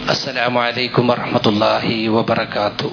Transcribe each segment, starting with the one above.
السلام عليكم ورحمة الله وبركاته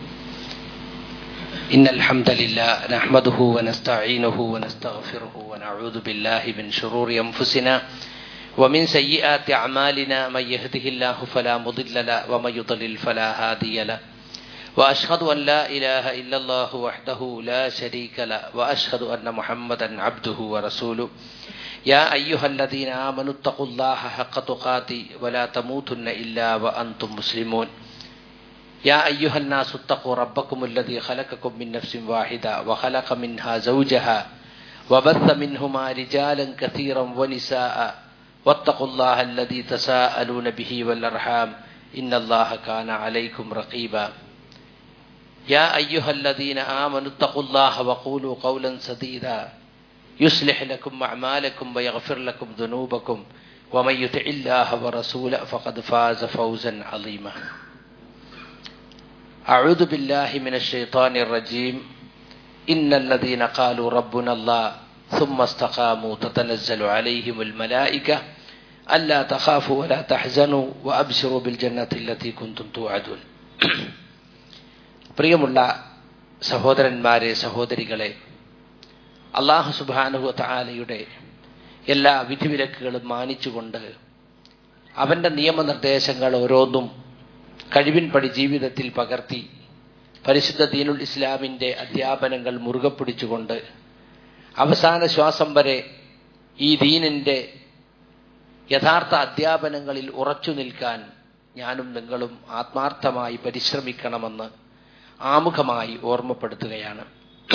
إن الحمد لله نحمده ونستعينه ونستغفره ونعوذ بالله من شرور أنفسنا ومن سيئات أعمالنا من يهده الله فلا مضل له ومن يضلل فلا هادي له وأشهد أن لا إله إلا الله وحده لا شريك له وأشهد أن محمدا عبده ورسوله يا أيها الذين آمنوا اتقوا الله حق تقاته ولا تموتن إلا وأنتم مسلمون يا أيها الناس اتقوا ربكم الذي خلقكم من نفس واحدة وخلق منها زوجها وبث منهما رجالا كثيرا ونساء واتقوا الله الذي تساءلون به والأرحام إن الله كان عليكم رقيبا يا أيها الذين آمنوا اتقوا الله وقولوا قولا سديدا يصلح لكم أعمالكم ويغفر لكم ذنوبكم ومن يطع الله ورسوله فقد فاز فوزا عظيما أعوذ بالله من الشيطان الرجيم إن الذين قالوا ربنا الله ثم استقاموا تتنزل عليهم الملائكة ألا تخافوا ولا تحزنوا وأبشروا بالجنة التي كنتم توعدون പ്രിയമുള്ള സഹോദരന്മാരെ സഹോദരികളെ അള്ളാഹു സുബാനുഹു താലയുടെ എല്ലാ വിധിവിലക്കുകളും മാനിച്ചുകൊണ്ട് അവന്റെ നിയമനിർദ്ദേശങ്ങൾ ഓരോന്നും കഴിവിൻപടി ജീവിതത്തിൽ പകർത്തി പരിശുദ്ധ ദീനുൽ ഇസ്ലാമിന്റെ അധ്യാപനങ്ങൾ മുറുകെ പിടിച്ചുകൊണ്ട് അവസാന ശ്വാസം വരെ ഈ ദീനിന്റെ യഥാർത്ഥ അധ്യാപനങ്ങളിൽ ഉറച്ചു നിൽക്കാൻ ഞാനും നിങ്ങളും ആത്മാർത്ഥമായി പരിശ്രമിക്കണമെന്ന് ആമുഖമായി ഓർമ്മപ്പെടുത്തുകയാണ്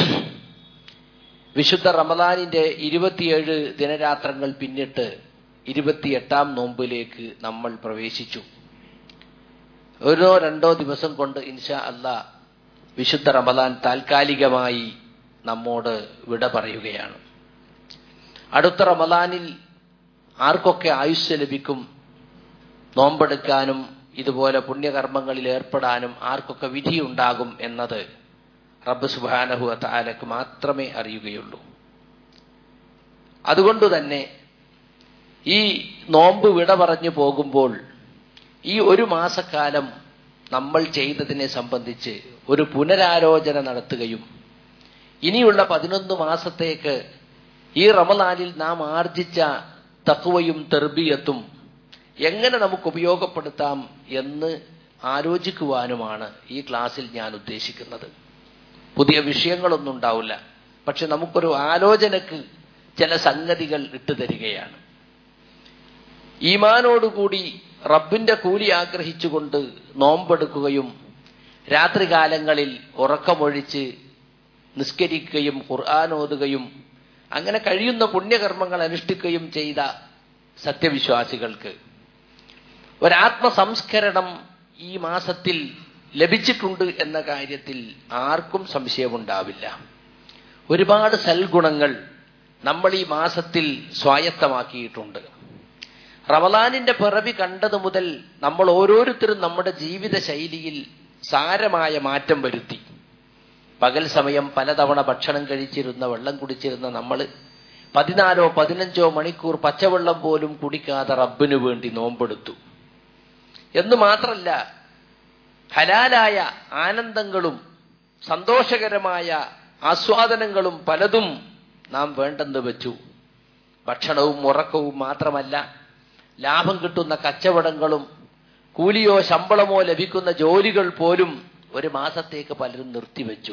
വിശുദ്ധ റമദാനിന്റെ ഇരുപത്തിയേഴ് ദിനരാത്രങ്ങൾ പിന്നിട്ട് ഇരുപത്തിയെട്ടാം നോമ്പിലേക്ക് നമ്മൾ പ്രവേശിച്ചു ഓരോ രണ്ടോ ദിവസം കൊണ്ട് ഇൻഷാ അല്ല വിശുദ്ധ റമദാൻ താൽക്കാലികമായി നമ്മോട് വിട പറയുകയാണ് അടുത്ത റമദാനിൽ ആർക്കൊക്കെ ആയുസ് ലഭിക്കും നോമ്പെടുക്കാനും ഇതുപോലെ പുണ്യകർമ്മങ്ങളിൽ ഏർപ്പെടാനും ആർക്കൊക്കെ വിധിയുണ്ടാകും എന്നത് റബ്ബ് സുബാനഹു താലക്ക് മാത്രമേ അറിയുകയുള്ളൂ അതുകൊണ്ട് തന്നെ ഈ നോമ്പ് വിട പറഞ്ഞു പോകുമ്പോൾ ഈ ഒരു മാസക്കാലം നമ്മൾ ചെയ്തതിനെ സംബന്ധിച്ച് ഒരു പുനരാലോചന നടത്തുകയും ഇനിയുള്ള പതിനൊന്ന് മാസത്തേക്ക് ഈ റമലാനിൽ നാം ആർജിച്ച തക്കുവയും തെർബിയത്തും എങ്ങനെ നമുക്ക് ഉപയോഗപ്പെടുത്താം എന്ന് ആലോചിക്കുവാനുമാണ് ഈ ക്ലാസ്സിൽ ഞാൻ ഉദ്ദേശിക്കുന്നത് പുതിയ വിഷയങ്ങളൊന്നും ഉണ്ടാവില്ല പക്ഷെ നമുക്കൊരു ആലോചനക്ക് ചില സംഗതികൾ ഇട്ടുതരികയാണ് ഈമാനോടുകൂടി റബ്ബിന്റെ കൂലി ആഗ്രഹിച്ചുകൊണ്ട് നോമ്പെടുക്കുകയും രാത്രികാലങ്ങളിൽ ഉറക്കമൊഴിച്ച് നിസ്കരിക്കുകയും ഖുർആൻ ഓതുകയും അങ്ങനെ കഴിയുന്ന പുണ്യകർമ്മങ്ങൾ അനുഷ്ഠിക്കുകയും ചെയ്ത സത്യവിശ്വാസികൾക്ക് ഒരാത്മസംസ്കരണം ഈ മാസത്തിൽ ലഭിച്ചിട്ടുണ്ട് എന്ന കാര്യത്തിൽ ആർക്കും സംശയമുണ്ടാവില്ല ഒരുപാട് സൽഗുണങ്ങൾ നമ്മൾ ഈ മാസത്തിൽ സ്വായത്തമാക്കിയിട്ടുണ്ട് റമലാനിന്റെ പിറവി കണ്ടത് മുതൽ നമ്മൾ ഓരോരുത്തരും നമ്മുടെ ജീവിത ശൈലിയിൽ സാരമായ മാറ്റം വരുത്തി പകൽ സമയം പലതവണ ഭക്ഷണം കഴിച്ചിരുന്ന വെള്ളം കുടിച്ചിരുന്ന നമ്മൾ പതിനാലോ പതിനഞ്ചോ മണിക്കൂർ പച്ചവെള്ളം പോലും കുടിക്കാതെ റബ്ബിനു വേണ്ടി നോമ്പെടുത്തു എന്ന് മാത്രല്ല ഹലാലായ ആനന്ദങ്ങളും സന്തോഷകരമായ ആസ്വാദനങ്ങളും പലതും നാം വേണ്ടെന്ന് വെച്ചു ഭക്ഷണവും ഉറക്കവും മാത്രമല്ല ലാഭം കിട്ടുന്ന കച്ചവടങ്ങളും കൂലിയോ ശമ്പളമോ ലഭിക്കുന്ന ജോലികൾ പോലും ഒരു മാസത്തേക്ക് പലരും നിർത്തിവെച്ചു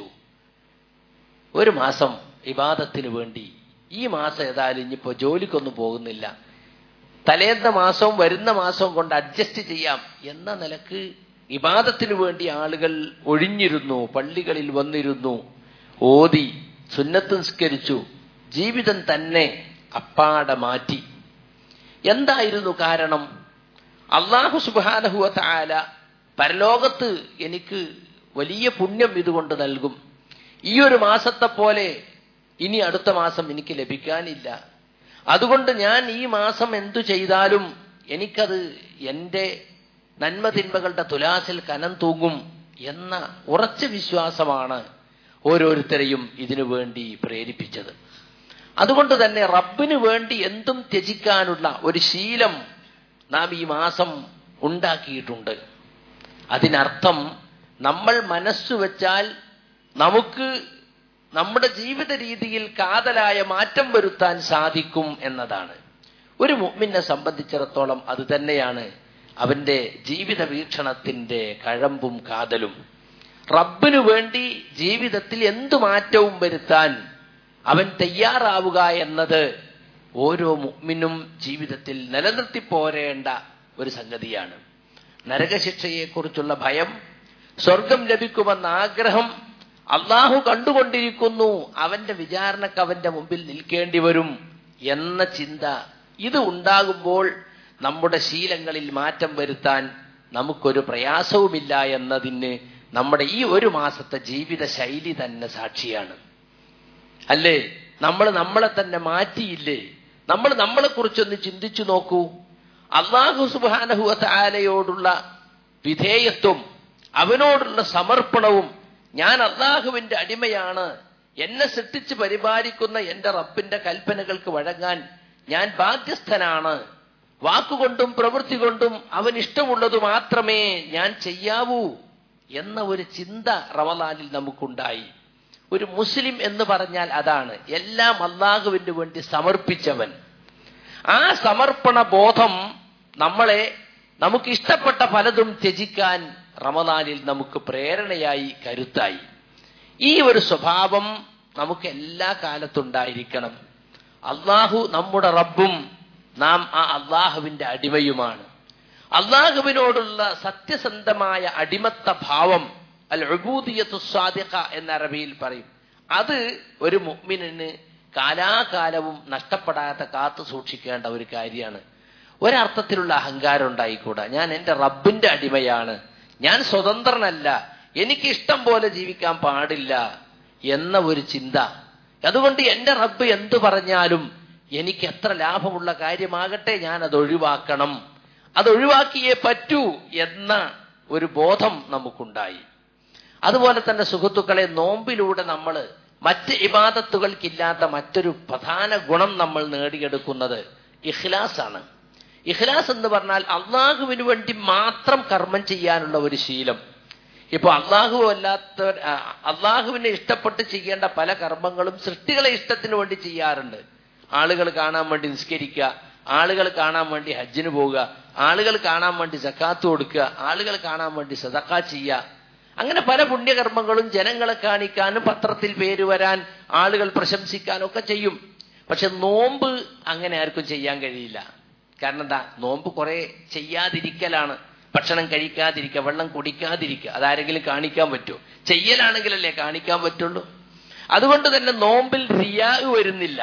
ഒരു മാസം ഇബാദത്തിന് വേണ്ടി ഈ മാസം ഏതായാലും ഇനിയിപ്പോ ജോലിക്കൊന്നും പോകുന്നില്ല തലേന്ന മാസവും വരുന്ന മാസവും കൊണ്ട് അഡ്ജസ്റ്റ് ചെയ്യാം എന്ന നിലക്ക് ഇബാദത്തിന് വേണ്ടി ആളുകൾ ഒഴിഞ്ഞിരുന്നു പള്ളികളിൽ വന്നിരുന്നു ഓതി സുന്നത്ത് നിസ്കരിച്ചു ജീവിതം തന്നെ അപ്പാടെ മാറ്റി എന്തായിരുന്നു കാരണം അള്ളാഹു സുബാനഹുവ താല പരലോകത്ത് എനിക്ക് വലിയ പുണ്യം ഇതുകൊണ്ട് നൽകും ഈ ഒരു മാസത്തെ പോലെ ഇനി അടുത്ത മാസം എനിക്ക് ലഭിക്കാനില്ല അതുകൊണ്ട് ഞാൻ ഈ മാസം എന്തു ചെയ്താലും എനിക്കത് എൻ്റെ നന്മ തിന്മകളുടെ തുലാസിൽ കനം തൂങ്ങും എന്ന ഉറച്ച വിശ്വാസമാണ് ഓരോരുത്തരെയും ഇതിനു വേണ്ടി പ്രേരിപ്പിച്ചത് അതുകൊണ്ട് തന്നെ റബ്ബിന് വേണ്ടി എന്തും ത്യജിക്കാനുള്ള ഒരു ശീലം നാം ഈ മാസം ഉണ്ടാക്കിയിട്ടുണ്ട് അതിനർത്ഥം നമ്മൾ മനസ്സു വെച്ചാൽ നമുക്ക് നമ്മുടെ ജീവിത രീതിയിൽ കാതലായ മാറ്റം വരുത്താൻ സാധിക്കും എന്നതാണ് ഒരു മുഅ്മിനെ സംബന്ധിച്ചിടത്തോളം അത് തന്നെയാണ് അവന്റെ ജീവിത വീക്ഷണത്തിന്റെ കഴമ്പും കാതലും റബ്ബിനു വേണ്ടി ജീവിതത്തിൽ എന്തു മാറ്റവും വരുത്താൻ അവൻ തയ്യാറാവുക എന്നത് ഓരോ മുഅ്മിനും ജീവിതത്തിൽ നിലനിർത്തി പോരേണ്ട ഒരു സംഗതിയാണ് നരകശിക്ഷയെക്കുറിച്ചുള്ള ഭയം സ്വർഗം ലഭിക്കുമെന്ന ആഗ്രഹം അള്ളാഹു കണ്ടുകൊണ്ടിരിക്കുന്നു അവന്റെ വിചാരണക്ക് അവന്റെ മുമ്പിൽ നിൽക്കേണ്ടി വരും എന്ന ചിന്ത ഇത് ഉണ്ടാകുമ്പോൾ നമ്മുടെ ശീലങ്ങളിൽ മാറ്റം വരുത്താൻ നമുക്കൊരു പ്രയാസവുമില്ല എന്നതിന് നമ്മുടെ ഈ ഒരു മാസത്തെ ജീവിത ശൈലി തന്നെ സാക്ഷിയാണ് അല്ലേ നമ്മൾ നമ്മളെ തന്നെ മാറ്റിയില്ലേ നമ്മൾ നമ്മളെ കുറിച്ചൊന്ന് ചിന്തിച്ചു നോക്കൂ അള്ളാഹു സുബാനഹുവ ആലയോടുള്ള വിധേയത്വം അവനോടുള്ള സമർപ്പണവും ഞാൻ അള്ളാഹുവിന്റെ അടിമയാണ് എന്നെ സൃഷ്ടിച്ച് പരിപാലിക്കുന്ന എന്റെ റബ്ബിന്റെ കൽപ്പനകൾക്ക് വഴങ്ങാൻ ഞാൻ ബാധ്യസ്ഥനാണ് വാക്കുകൊണ്ടും പ്രവൃത്തി കൊണ്ടും അവൻ ഇഷ്ടമുള്ളത് മാത്രമേ ഞാൻ ചെയ്യാവൂ എന്ന ഒരു ചിന്ത റമലാനിൽ നമുക്കുണ്ടായി ഒരു മുസ്ലിം എന്ന് പറഞ്ഞാൽ അതാണ് എല്ലാം അള്ളാഹുവിന് വേണ്ടി സമർപ്പിച്ചവൻ ആ സമർപ്പണ ബോധം നമ്മളെ നമുക്ക് ഇഷ്ടപ്പെട്ട പലതും ത്യജിക്കാൻ റമദാനിൽ നമുക്ക് പ്രേരണയായി കരുത്തായി ഈ ഒരു സ്വഭാവം നമുക്ക് എല്ലാ കാലത്തുണ്ടായിരിക്കണം അള്ളാഹു നമ്മുടെ റബ്ബും നാം ആ അള്ളാഹുവിന്റെ അടിമയുമാണ് അള്ളാഹുവിനോടുള്ള സത്യസന്ധമായ അടിമത്ത ഭാവം അൽ ഉബൂദിയത്തു സ്വാദിഖ എന്ന അറബിയിൽ പറയും അത് ഒരു മുഅ്മിനിന് കാലാകാലവും നഷ്ടപ്പെടാതെ കാത്തു സൂക്ഷിക്കേണ്ട ഒരു കാര്യമാണ് ഒരർത്ഥത്തിലുള്ള അഹങ്കാരം ഉണ്ടായിക്കൂടാ ഞാൻ എന്റെ റബ്ബിന്റെ അടിമയാണ് ഞാൻ സ്വതന്ത്രനല്ല എനിക്ക് ഇഷ്ടം പോലെ ജീവിക്കാൻ പാടില്ല എന്ന ഒരു ചിന്ത അതുകൊണ്ട് എന്റെ റബ്ബ് എന്തു പറഞ്ഞാലും എനിക്ക് എത്ര ലാഭമുള്ള കാര്യമാകട്ടെ ഞാൻ അത് ഒഴിവാക്കണം അത് ഒഴിവാക്കിയേ പറ്റൂ എന്ന ഒരു ബോധം നമുക്കുണ്ടായി അതുപോലെ തന്നെ സുഹൃത്തുക്കളെ നോമ്പിലൂടെ നമ്മൾ മറ്റ് ഇബാദത്തുകൾക്കില്ലാത്ത മറ്റൊരു പ്രധാന ഗുണം നമ്മൾ നേടിയെടുക്കുന്നത് ഇഖ്ലാസ് ആണ് ഇഖ്ലാസ് എന്ന് പറഞ്ഞാൽ അള്ളാഹുവിന് വേണ്ടി മാത്രം കർമ്മം ചെയ്യാനുള്ള ഒരു ശീലം ഇപ്പൊ അള്ളാഹു അല്ലാത്ത അള്ളാഹുവിനെ ഇഷ്ടപ്പെട്ട് ചെയ്യേണ്ട പല കർമ്മങ്ങളും സൃഷ്ടികളെ ഇഷ്ടത്തിന് വേണ്ടി ചെയ്യാറുണ്ട് ആളുകൾ കാണാൻ വേണ്ടി നിസ്കരിക്കുക ആളുകൾ കാണാൻ വേണ്ടി ഹജ്ജിന് പോവുക ആളുകൾ കാണാൻ വേണ്ടി സക്കാത്ത് കൊടുക്കുക ആളുകൾ കാണാൻ വേണ്ടി സദക്ക ചെയ്യുക അങ്ങനെ പല പുണ്യകർമ്മങ്ങളും ജനങ്ങളെ കാണിക്കാനും പത്രത്തിൽ പേര് വരാൻ ആളുകൾ പ്രശംസിക്കാനും ഒക്കെ ചെയ്യും പക്ഷെ നോമ്പ് അങ്ങനെ ആർക്കും ചെയ്യാൻ കഴിയില്ല കാരണം എന്താ നോമ്പ് കുറെ ചെയ്യാതിരിക്കലാണ് ഭക്ഷണം കഴിക്കാതിരിക്കുക വെള്ളം കുടിക്കാതിരിക്കുക അതാരെങ്കിലും കാണിക്കാൻ പറ്റുമോ ചെയ്യലാണെങ്കിലല്ലേ കാണിക്കാൻ പറ്റുള്ളൂ അതുകൊണ്ട് തന്നെ നോമ്പിൽ റിയാ വരുന്നില്ല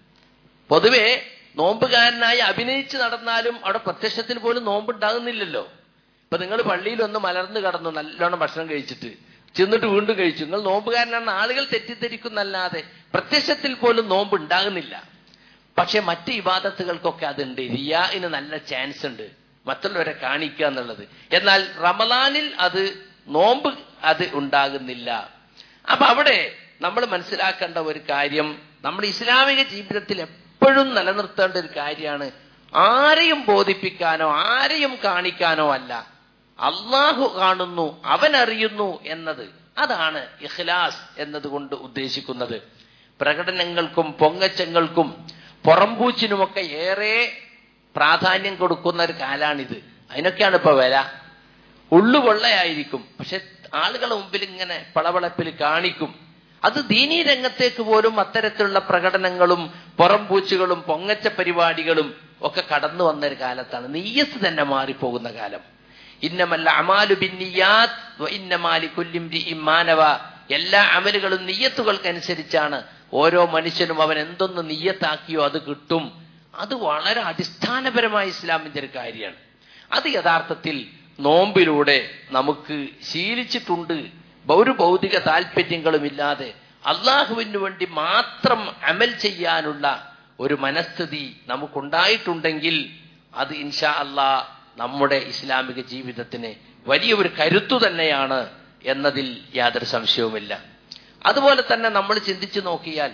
പൊതുവെ നോമ്പുകാരനായി അഭിനയിച്ച് നടന്നാലും അവിടെ പ്രത്യക്ഷത്തിൽ പോലും നോമ്പ് ഉണ്ടാകുന്നില്ലല്ലോ ഇപ്പൊ നിങ്ങൾ പള്ളിയിൽ ഒന്ന് മലർന്നു കടന്നു നല്ലോണം ഭക്ഷണം കഴിച്ചിട്ട് ചെന്നിട്ട് വീണ്ടും കഴിച്ചു നിങ്ങൾ നോമ്പുകാരനാണെന്ന് ആളുകൾ തെറ്റിദ്ധരിക്കുന്നല്ലാതെ പ്രത്യക്ഷത്തിൽ പോലും നോമ്പ് ഉണ്ടാകുന്നില്ല പക്ഷെ മറ്റ് ഇബാദത്തുകൾക്കൊക്കെ അതുണ്ട് റിയാന് നല്ല ചാൻസ് ഉണ്ട് മറ്റുള്ളവരെ കാണിക്കുക എന്നുള്ളത് എന്നാൽ റമലാനിൽ അത് നോമ്പ് അത് ഉണ്ടാകുന്നില്ല അപ്പൊ അവിടെ നമ്മൾ മനസ്സിലാക്കേണ്ട ഒരു കാര്യം നമ്മൾ ഇസ്ലാമിക ജീവിതത്തിൽ എപ്പോഴും നിലനിർത്തേണ്ട ഒരു കാര്യമാണ് ആരെയും ബോധിപ്പിക്കാനോ ആരെയും കാണിക്കാനോ അല്ല അള്ളാഹു കാണുന്നു അവൻ അറിയുന്നു എന്നത് അതാണ് ഇഖ്ലാസ് എന്നതുകൊണ്ട് ഉദ്ദേശിക്കുന്നത് പ്രകടനങ്ങൾക്കും പൊങ്ങച്ചങ്ങൾക്കും പുറംപൂച്ചിനുമൊക്കെ ഏറെ പ്രാധാന്യം കൊടുക്കുന്ന ഒരു കാലാണിത് അതിനൊക്കെയാണ് ഇപ്പൊ വില ഉള്ളുകൊള്ളയായിരിക്കും പക്ഷെ ആളുകളെ മുമ്പിൽ ഇങ്ങനെ പളവളപ്പിൽ കാണിക്കും അത് ദീനീ രംഗത്തേക്ക് പോലും അത്തരത്തിലുള്ള പ്രകടനങ്ങളും പുറംപൂച്ചുകളും പൊങ്ങച്ച പരിപാടികളും ഒക്കെ കടന്നു വന്ന ഒരു കാലത്താണ് നെയ്യത്ത് തന്നെ മാറിപ്പോകുന്ന കാലം ഇന്നമല്ല അമാലു ബിന്നിയാത്ത് ഇന്നമാലി കൊല്ലിം ഇമ്മാനവ എല്ലാ അമലുകളും നെയ്യത്തുകൾക്കനുസരിച്ചാണ് ഓരോ മനുഷ്യനും അവൻ എന്തൊന്ന് നെയ്യത്താക്കിയോ അത് കിട്ടും അത് വളരെ അടിസ്ഥാനപരമായ ഇസ്ലാമിന്റെ ഒരു കാര്യമാണ് അത് യഥാർത്ഥത്തിൽ നോമ്പിലൂടെ നമുക്ക് ശീലിച്ചിട്ടുണ്ട് ഒരു ഭൗതിക താല്പര്യങ്ങളുമില്ലാതെ അള്ളാഹുവിന് വേണ്ടി മാത്രം അമൽ ചെയ്യാനുള്ള ഒരു മനസ്ഥിതി നമുക്കുണ്ടായിട്ടുണ്ടെങ്കിൽ അത് ഇൻഷാ അള്ളാ നമ്മുടെ ഇസ്ലാമിക ജീവിതത്തിന് വലിയൊരു കരുത്തു തന്നെയാണ് എന്നതിൽ യാതൊരു സംശയവുമില്ല അതുപോലെ തന്നെ നമ്മൾ ചിന്തിച്ചു നോക്കിയാൽ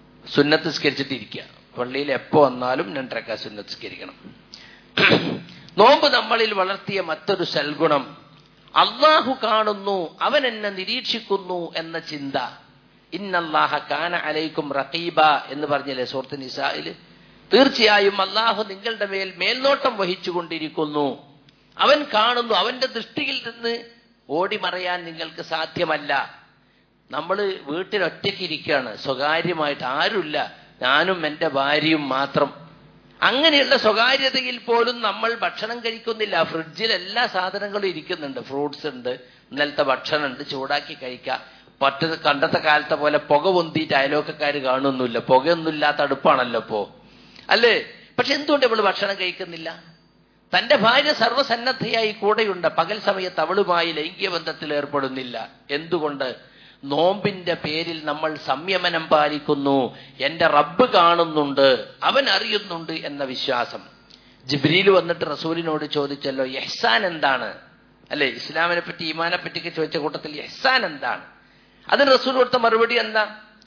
സുന്നത്ത് സ്കരിച്ചിട്ടിരിക്കുക പള്ളിയിൽ എപ്പോ വന്നാലും രണ്ടരക്ക സുന്നത്ത് സ്കരിക്കണം നോമ്പ് നമ്മളിൽ വളർത്തിയ മറ്റൊരു സൽഗുണം അള്ളാഹു കാണുന്നു അവൻ എന്നെ നിരീക്ഷിക്കുന്നു എന്ന ചിന്ത ഇന്നല്ലാഹ കാന അലൈക്കും റഖീബ എന്ന് പറഞ്ഞില്ലേ സുഹൃത്ത് നിസായില് തീർച്ചയായും അള്ളാഹു നിങ്ങളുടെ മേൽ മേൽനോട്ടം വഹിച്ചുകൊണ്ടിരിക്കുന്നു അവൻ കാണുന്നു അവന്റെ ദൃഷ്ടിയിൽ നിന്ന് ഓടിമറയാൻ നിങ്ങൾക്ക് സാധ്യമല്ല നമ്മൾ വീട്ടിൽ ഒറ്റയ്ക്ക് ഇരിക്കുകയാണ് സ്വകാര്യമായിട്ട് ആരുമില്ല ഞാനും എൻ്റെ ഭാര്യയും മാത്രം അങ്ങനെയുള്ള സ്വകാര്യതയിൽ പോലും നമ്മൾ ഭക്ഷണം കഴിക്കുന്നില്ല ഫ്രിഡ്ജിൽ എല്ലാ സാധനങ്ങളും ഇരിക്കുന്നുണ്ട് ഫ്രൂട്ട്സ് ഉണ്ട് ഇന്നലത്തെ ഭക്ഷണമുണ്ട് ചൂടാക്കി കഴിക്കാം പറ്റ കണ്ടത്തെ കാലത്തെ പോലെ പുക പൊന്തിയിട്ട് അയലോക്കക്കാർ കാണുന്നില്ല പുകയൊന്നുമില്ലാത്ത അടുപ്പാണല്ലോ ഇപ്പോ അല്ലേ പക്ഷെ എന്തുകൊണ്ട് ഇവള് ഭക്ഷണം കഴിക്കുന്നില്ല തന്റെ ഭാര്യ സർവ്വസന്നദ്ധയായി കൂടെയുണ്ട് പകൽ സമയത്ത് അവളുമായി ലൈംഗിക ബന്ധത്തിൽ ഏർപ്പെടുന്നില്ല എന്തുകൊണ്ട് നോമ്പിന്റെ പേരിൽ നമ്മൾ സംയമനം പാലിക്കുന്നു എന്റെ റബ്ബ് കാണുന്നുണ്ട് അവൻ അറിയുന്നുണ്ട് എന്ന വിശ്വാസം ജിബ്രീൽ വന്നിട്ട് റസൂലിനോട് ചോദിച്ചല്ലോ യഹ്സാൻ എന്താണ് അല്ലെ ഇസ്ലാമിനെ പറ്റി ഈമാനെ പറ്റിയൊക്കെ ചോദിച്ച കൂട്ടത്തിൽ യഹ്സാൻ എന്താണ് അതിന് റസൂൽ കൊടുത്ത മറുപടി എന്താ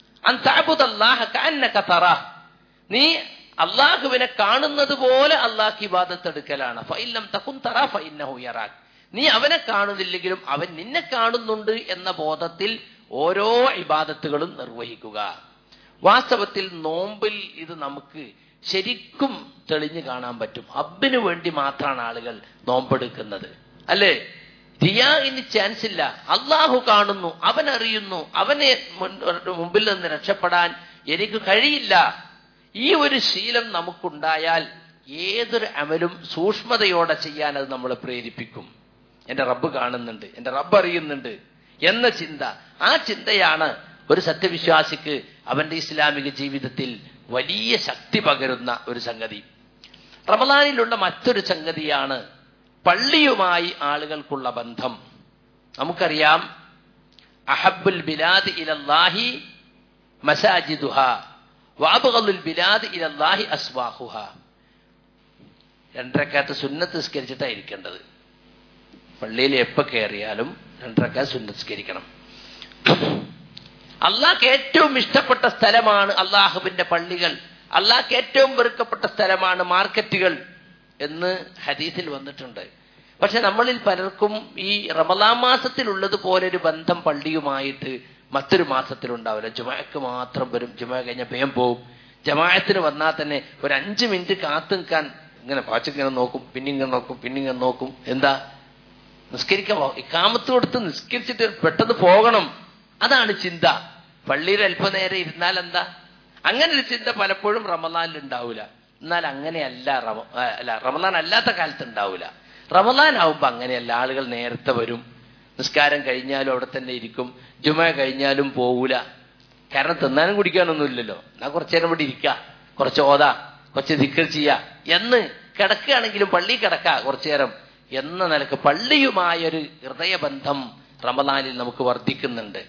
അൻതാബുദല്ലാഹ നീ അള്ളാഹുവിനെ കാണുന്നത് പോലെ അള്ളാഹ് ഇബാദത്ത് എടുക്കലാണ് ഫൈലം തകുൻ തറ ഫൈനഹു യറാഖ് നീ അവനെ കാണുന്നില്ലെങ്കിലും അവൻ നിന്നെ കാണുന്നുണ്ട് എന്ന ബോധത്തിൽ ഓരോ ഇബാദത്തുകളും നിർവഹിക്കുക വാസ്തവത്തിൽ നോമ്പിൽ ഇത് നമുക്ക് ശരിക്കും തെളിഞ്ഞു കാണാൻ പറ്റും അബ്ബിന് വേണ്ടി മാത്രമാണ് ആളുകൾ നോമ്പെടുക്കുന്നത് അല്ലേ റിയാ ഇനി ചാൻസ് ഇല്ല അള്ളാഹു കാണുന്നു അവൻ അറിയുന്നു അവനെ മുമ്പിൽ നിന്ന് രക്ഷപ്പെടാൻ എനിക്ക് കഴിയില്ല ഈ ഒരു ശീലം നമുക്കുണ്ടായാൽ ഏതൊരു അമലും സൂക്ഷ്മതയോടെ ചെയ്യാൻ അത് നമ്മളെ പ്രേരിപ്പിക്കും എന്റെ റബ്ബ് കാണുന്നുണ്ട് എന്റെ റബ്ബ് അറിയുന്നുണ്ട് എന്ന ചിന്ത ആ ചിന്തയാണ് ഒരു സത്യവിശ്വാസിക്ക് അവന്റെ ഇസ്ലാമിക ജീവിതത്തിൽ വലിയ ശക്തി പകരുന്ന ഒരു സംഗതി റമദാനിലുള്ള മറ്റൊരു സംഗതിയാണ് പള്ളിയുമായി ആളുകൾക്കുള്ള ബന്ധം നമുക്കറിയാം അഹബുൽ ബിലാദ് ഇലല്ലാഹി മസാജിദുഹ വാബുകളുൽ ബിലാദ് ഇലല്ലാഹി അസ്വാഹുഹ രണ്ടരക്കാത്ത സുന്നത്ത് സ്കരിച്ചിട്ടാണ് ഇരിക്കേണ്ടത് പള്ളിയിൽ എപ്പോ കയറിയാലും രണ്ടരക്കാത്ത് സുന്നസ്കരിക്കണം അള്ളാഹ്ക്ക് ഏറ്റവും ഇഷ്ടപ്പെട്ട സ്ഥലമാണ് അള്ളാഹുവിന്റെ പള്ളികൾ അള്ളാഹ്ക്ക് ഏറ്റവും വെറുക്കപ്പെട്ട സ്ഥലമാണ് മാർക്കറ്റുകൾ എന്ന് ഹദീസിൽ വന്നിട്ടുണ്ട് പക്ഷെ നമ്മളിൽ പലർക്കും ഈ റമലാ മാസത്തിലുള്ളതുപോലെ ഒരു ബന്ധം പള്ളിയുമായിട്ട് മറ്റൊരു മാസത്തിലുണ്ടാവില്ല ജുമാക്ക് മാത്രം വരും ജുമാ കഴിഞ്ഞ ഭയം പോവും ജമാഅത്തിന് വന്നാൽ തന്നെ ഒരു അഞ്ച് മിനിറ്റ് കാത്തു നിൽക്കാൻ ഇങ്ങനെ പാച്ചിങ്ങനെ നോക്കും പിന്നിങ്ങനെ നോക്കും പിന്നിങ്ങനെ നോക്കും എന്താ നിസ്കരിക്കാൻ ഇക്കാമത്ത് കൊടുത്ത് നിസ്കരിച്ചിട്ട് പെട്ടെന്ന് പോകണം അതാണ് ചിന്ത പള്ളിയിൽ അല്പനേരം ഇരുന്നാൽ എന്താ അങ്ങനെ ഒരു ചിന്ത പലപ്പോഴും റമദാനിൽ ഉണ്ടാവില്ല എന്നാൽ അങ്ങനെയല്ല റമ അല്ല റമദാൻ അല്ലാത്ത കാലത്ത് ഉണ്ടാവില്ല റമദാൻ ആവുമ്പോ അങ്ങനെയല്ല ആളുകൾ നേരത്തെ വരും നിസ്കാരം കഴിഞ്ഞാലും അവിടെ തന്നെ ഇരിക്കും ജുമ കഴിഞ്ഞാലും പോവൂല കാരണം തിന്നാനും കുടിക്കാനൊന്നും ഇല്ലല്ലോ എന്നാ കുറച്ചു നേരം ഇവിടെ ഇരിക്ക കുറച്ച് ഓതാ കുറച്ച് ദിക്കർ ചെയ്യാ എന്ന് കിടക്കുകയാണെങ്കിലും പള്ളി കിടക്ക കുറച്ചു നേരം എന്ന നിലക്ക് പള്ളിയുമായൊരു ഹൃദയബന്ധം റമദാനിൽ നമുക്ക് വർദ്ധിക്കുന്നുണ്ട്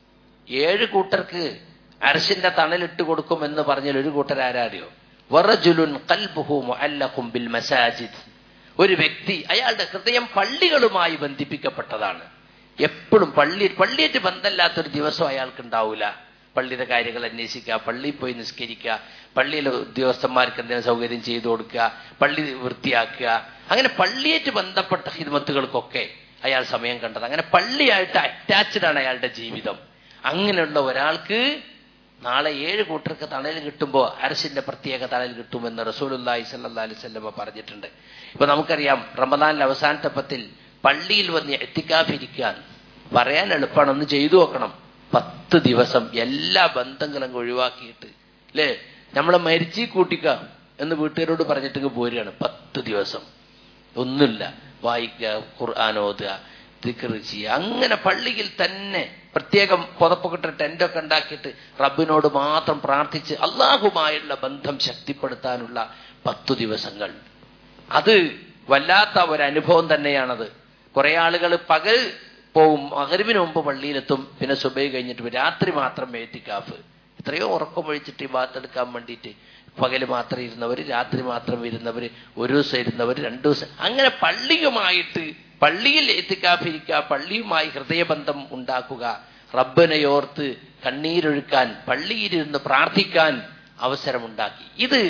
ഏഴ് കൂട്ടർക്ക് അരശിന്റെ തണലിട്ട് കൊടുക്കും എന്ന് പറഞ്ഞാൽ ഒരു കൂട്ടർ ആരാറിയോ വറജുലുൻ കൽബുഹു മുഅല്ലഖും ബിൽ മസാജിദ് ഒരു വ്യക്തി അയാളുടെ ഹൃദയം പള്ളികളുമായി ബന്ധിപ്പിക്കപ്പെട്ടതാണ് എപ്പോഴും പള്ളി പള്ളിയായിട്ട് ബന്ധമില്ലാത്തൊരു ദിവസം അയാൾക്ക് ഉണ്ടാവില്ല പള്ളിയുടെ കാര്യങ്ങൾ അന്വേഷിക്കുക പള്ളിയിൽ പോയി നിസ്കരിക്കുക പള്ളിയിലെ ഉദ്യോഗസ്ഥന്മാർക്ക് എന്തെങ്കിലും സൗകര്യം ചെയ്തു കൊടുക്കുക പള്ളി വൃത്തിയാക്കുക അങ്ങനെ പള്ളിയായിട്ട് ബന്ധപ്പെട്ട ഹിദ്മത്തുകൾക്കൊക്കെ അയാൾ സമയം കണ്ടത് അങ്ങനെ പള്ളിയായിട്ട് അറ്റാച്ച്ഡ് ആണ് അയാളുടെ ജീവിതം അങ്ങനെയുള്ള ഒരാൾക്ക് നാളെ ഏഴ് കൂട്ടർക്ക് തണൽ കിട്ടുമ്പോൾ അരസിന്റെ പ്രത്യേക തണൽ കിട്ടുമെന്ന് റസൂലുല്ലാഹി സല്ലാ അലൈവല്ലമ പറഞ്ഞിട്ടുണ്ട് ഇപ്പൊ നമുക്കറിയാം റമദാനിലെ അവസാനത്തെ പത്തിൽ പള്ളിയിൽ വന്ന് എത്തിക്കാതിരിക്കാൻ പറയാൻ എളുപ്പമാണ് ഒന്ന് ചെയ്തു നോക്കണം പത്ത് ദിവസം എല്ലാ ബന്ധങ്ങളും ഒഴിവാക്കിയിട്ട് അല്ലേ നമ്മളെ മരിച്ചി കൂട്ടിക്ക എന്ന് വീട്ടുകാരോട് പറഞ്ഞിട്ട് പോരുകയാണ് പത്ത് ദിവസം ഒന്നുമില്ല വായിക്കുക ഖുർആൻ ഓതുക ദിക്കർ ചെയ്യുക അങ്ങനെ പള്ളിയിൽ തന്നെ പ്രത്യേകം പുതപ്പൊക്കെ ടെന്റൊക്കെ ഉണ്ടാക്കിയിട്ട് റബ്ബിനോട് മാത്രം പ്രാർത്ഥിച്ച് അള്ളാഹുമായുള്ള ബന്ധം ശക്തിപ്പെടുത്താനുള്ള പത്തു ദിവസങ്ങൾ അത് വല്ലാത്ത ഒരു അനുഭവം തന്നെയാണത് കുറെ ആളുകൾ പകൽ പോവും മകരിവിന് മുമ്പ് പള്ളിയിലെത്തും പിന്നെ സുബൈ കഴിഞ്ഞിട്ട് രാത്രി മാത്രം എഴുത്തിക്കാഫ് എത്രയോ ഉറക്കം ഒഴിച്ചിട്ട് ഈ ഭാഗത്തെടുക്കാൻ വേണ്ടിയിട്ട് പകല് മാത്രം ഇരുന്നവർ രാത്രി മാത്രം ഇരുന്നവർ ഒരു ദിവസം ഇരുന്നവർ രണ്ടു ദിവസം അങ്ങനെ പള്ളിയുമായിട്ട് പള്ളിയിൽ എത്തിക്കാഫിരിക്കുക പള്ളിയുമായി ഹൃദയബന്ധം ഉണ്ടാക്കുക റബ്ബനെയോർത്ത് കണ്ണീരൊഴുക്കാൻ പള്ളിയിലിരുന്ന് പ്രാർത്ഥിക്കാൻ അവസരമുണ്ടാക്കി ഇത്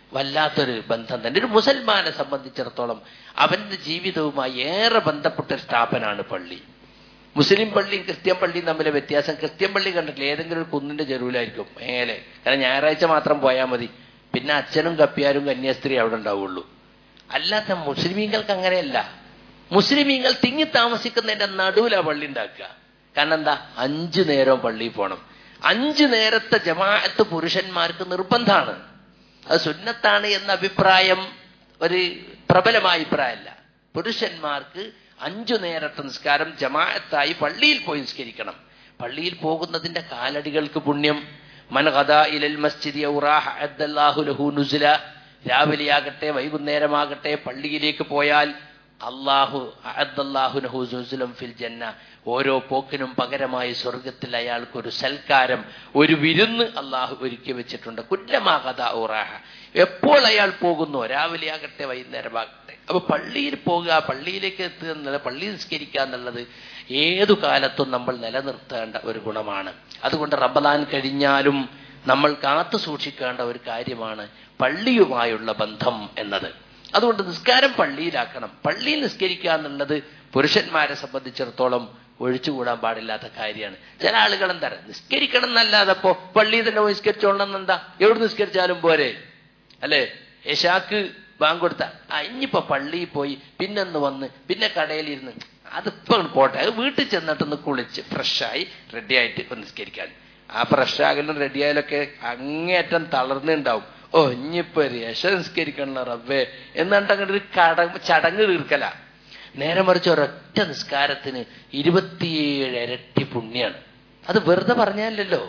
വല്ലാത്തൊരു ബന്ധം തന്നെ ഒരു മുസൽമാനെ സംബന്ധിച്ചിടത്തോളം അവന്റെ ജീവിതവുമായി ഏറെ ബന്ധപ്പെട്ട ഒരു സ്ഥാപനമാണ് പള്ളി മുസ്ലിം പള്ളിയും ക്രിസ്ത്യൻ പള്ളിയും തമ്മിലെ വ്യത്യാസം ക്രിസ്ത്യൻ പള്ളി കണ്ടിട്ടില്ല ഏതെങ്കിലും ഒരു കുന്നിന്റെ ചെരുവിലായിരിക്കും മേലെ കാരണം ഞായറാഴ്ച മാത്രം പോയാൽ മതി പിന്നെ അച്ഛനും കപ്പിയാരും കന്യാസ്ത്രീ അവിടെ ഉണ്ടാവുള്ളൂ അല്ലാത്ത മുസ്ലിമീങ്ങൾക്ക് അങ്ങനെയല്ല മുസ്ലിമീങ്ങൾ തിങ്ങി താമസിക്കുന്നതിന്റെ നടുവിലാ പള്ളി ഉണ്ടാക്കുക കാരണം എന്താ അഞ്ചു നേരം പള്ളിയിൽ പോകണം അഞ്ചു നേരത്തെ ജമാഅത്ത് പുരുഷന്മാർക്ക് നിർബന്ധമാണ് അത് സുന്നത്താണ് എന്ന അഭിപ്രായം ഒരു പ്രബലമായ അഭിപ്രായമല്ല പുരുഷന്മാർക്ക് അഞ്ചു നേരത്തെ നിസ്കാരം ജമാഅത്തായി പള്ളിയിൽ പോയി നിസ്കരിക്കണം പള്ളിയിൽ പോകുന്നതിന്റെ കാലടികൾക്ക് പുണ്യം മൻ ഖദാ ഇലൽ മസ്ജിദി ഔറാഹ അദ്ദല്ലാഹു ലഹു നുസ്ല രാവിലെയാകട്ടെ വൈകുന്നേരമാകട്ടെ പള്ളിയിലേക്ക് പോയാൽ അള്ളാഹു അഹദ്ദല്ലാഹുനഹുസുലം ഫിൽ ജന്ന ഓരോ പോക്കിനും പകരമായി സ്വർഗത്തിൽ അയാൾക്ക് ഒരു സൽക്കാരം ഒരു വിരുന്ന് അള്ളാഹു ഒരുക്കി വെച്ചിട്ടുണ്ട് കുല്ലമാകത ഊറാഹ എപ്പോൾ അയാൾ പോകുന്നു രാവിലെ ആകട്ടെ വൈകുന്നേരമാകട്ടെ അപ്പൊ പള്ളിയിൽ പോകുക പള്ളിയിലേക്ക് എത്തുക എന്നുള്ളത് പള്ളി നിസ്കരിക്കുക എന്നുള്ളത് ഏതു കാലത്തും നമ്മൾ നിലനിർത്തേണ്ട ഒരു ഗുണമാണ് അതുകൊണ്ട് റബ്ബലാൻ കഴിഞ്ഞാലും നമ്മൾ കാത്തു സൂക്ഷിക്കേണ്ട ഒരു കാര്യമാണ് പള്ളിയുമായുള്ള ബന്ധം എന്നത് അതുകൊണ്ട് നിസ്കാരം പള്ളിയിലാക്കണം പള്ളിയിൽ നിസ്കരിക്കുക എന്നുള്ളത് പുരുഷന്മാരെ സംബന്ധിച്ചിടത്തോളം ഒഴിച്ചുകൂടാൻ പാടില്ലാത്ത കാര്യമാണ് ചില ആളുകൾ എന്താ നിസ്കരിക്കണം എന്നല്ലാതെ അപ്പോ പള്ളിയിൽ തന്നെ പോയി നിസ്കരിച്ചോളണം എന്താ എവിടെ നിസ്കരിച്ചാലും പോരെ അല്ലേ യശാക്ക് ബാങ്ക് കൊടുത്ത ആ ഇനിയിപ്പോ പള്ളിയിൽ പോയി പിന്നൊന്ന് വന്ന് പിന്നെ കടയിലിരുന്ന് അതിപ്പോ പോട്ടെ അത് വീട്ടിൽ ചെന്നിട്ടൊന്ന് കുളിച്ച് ഫ്രഷായി റെഡിയായിട്ട് ഒന്ന് നിസ്കരിക്കാൻ ആ ഫ്രഷാകലും റെഡിയായാലൊക്കെ അങ്ങേയറ്റം തളർന്നുണ്ടാവും ഓ ഇനിയിപ്പോ രക്ഷ നിസ്കരിക്കണല്ലോ റബ്ബേ എന്നിട്ട് അങ്ങനെ ഒരു കട ചടങ്ങ് തീർക്കല നേരെ മറിച്ച് ഒരൊറ്റ നിസ്കാരത്തിന് ഇരുപത്തിയേഴ് ഇരട്ടി പുണ്യാണ് അത് വെറുതെ പറഞ്ഞല്ലോ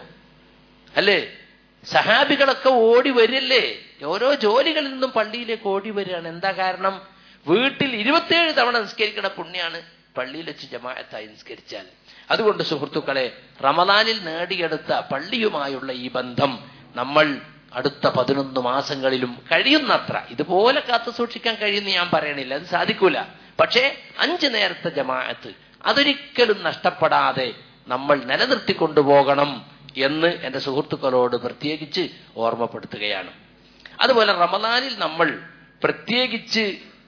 അല്ലേ സഹാബികളൊക്കെ ഓടി വരില്ലേ ഓരോ ജോലികളിൽ നിന്നും പള്ളിയിലേക്ക് ഓടി വരികയാണ് എന്താ കാരണം വീട്ടിൽ ഇരുപത്തിയേഴ് തവണ നിസ്കരിക്കണ പുണ്യാണ് പള്ളിയിൽ വെച്ച് ജമാഅത്തായി നിസ്കരിച്ചാൽ അതുകൊണ്ട് സുഹൃത്തുക്കളെ റമദാനിൽ നേടിയെടുത്ത പള്ളിയുമായുള്ള ഈ ബന്ധം നമ്മൾ അടുത്ത പതിനൊന്ന് മാസങ്ങളിലും കഴിയുന്നത്ര ഇതുപോലെ കാത്തു സൂക്ഷിക്കാൻ കഴിയുമെന്ന് ഞാൻ പറയണില്ല അത് സാധിക്കൂല പക്ഷേ അഞ്ചു നേരത്തെ ജമാഅത്ത് അതൊരിക്കലും നഷ്ടപ്പെടാതെ നമ്മൾ നിലനിർത്തിക്കൊണ്ടുപോകണം എന്ന് എന്റെ സുഹൃത്തുക്കളോട് പ്രത്യേകിച്ച് ഓർമ്മപ്പെടുത്തുകയാണ് അതുപോലെ റമദാനിൽ നമ്മൾ പ്രത്യേകിച്ച്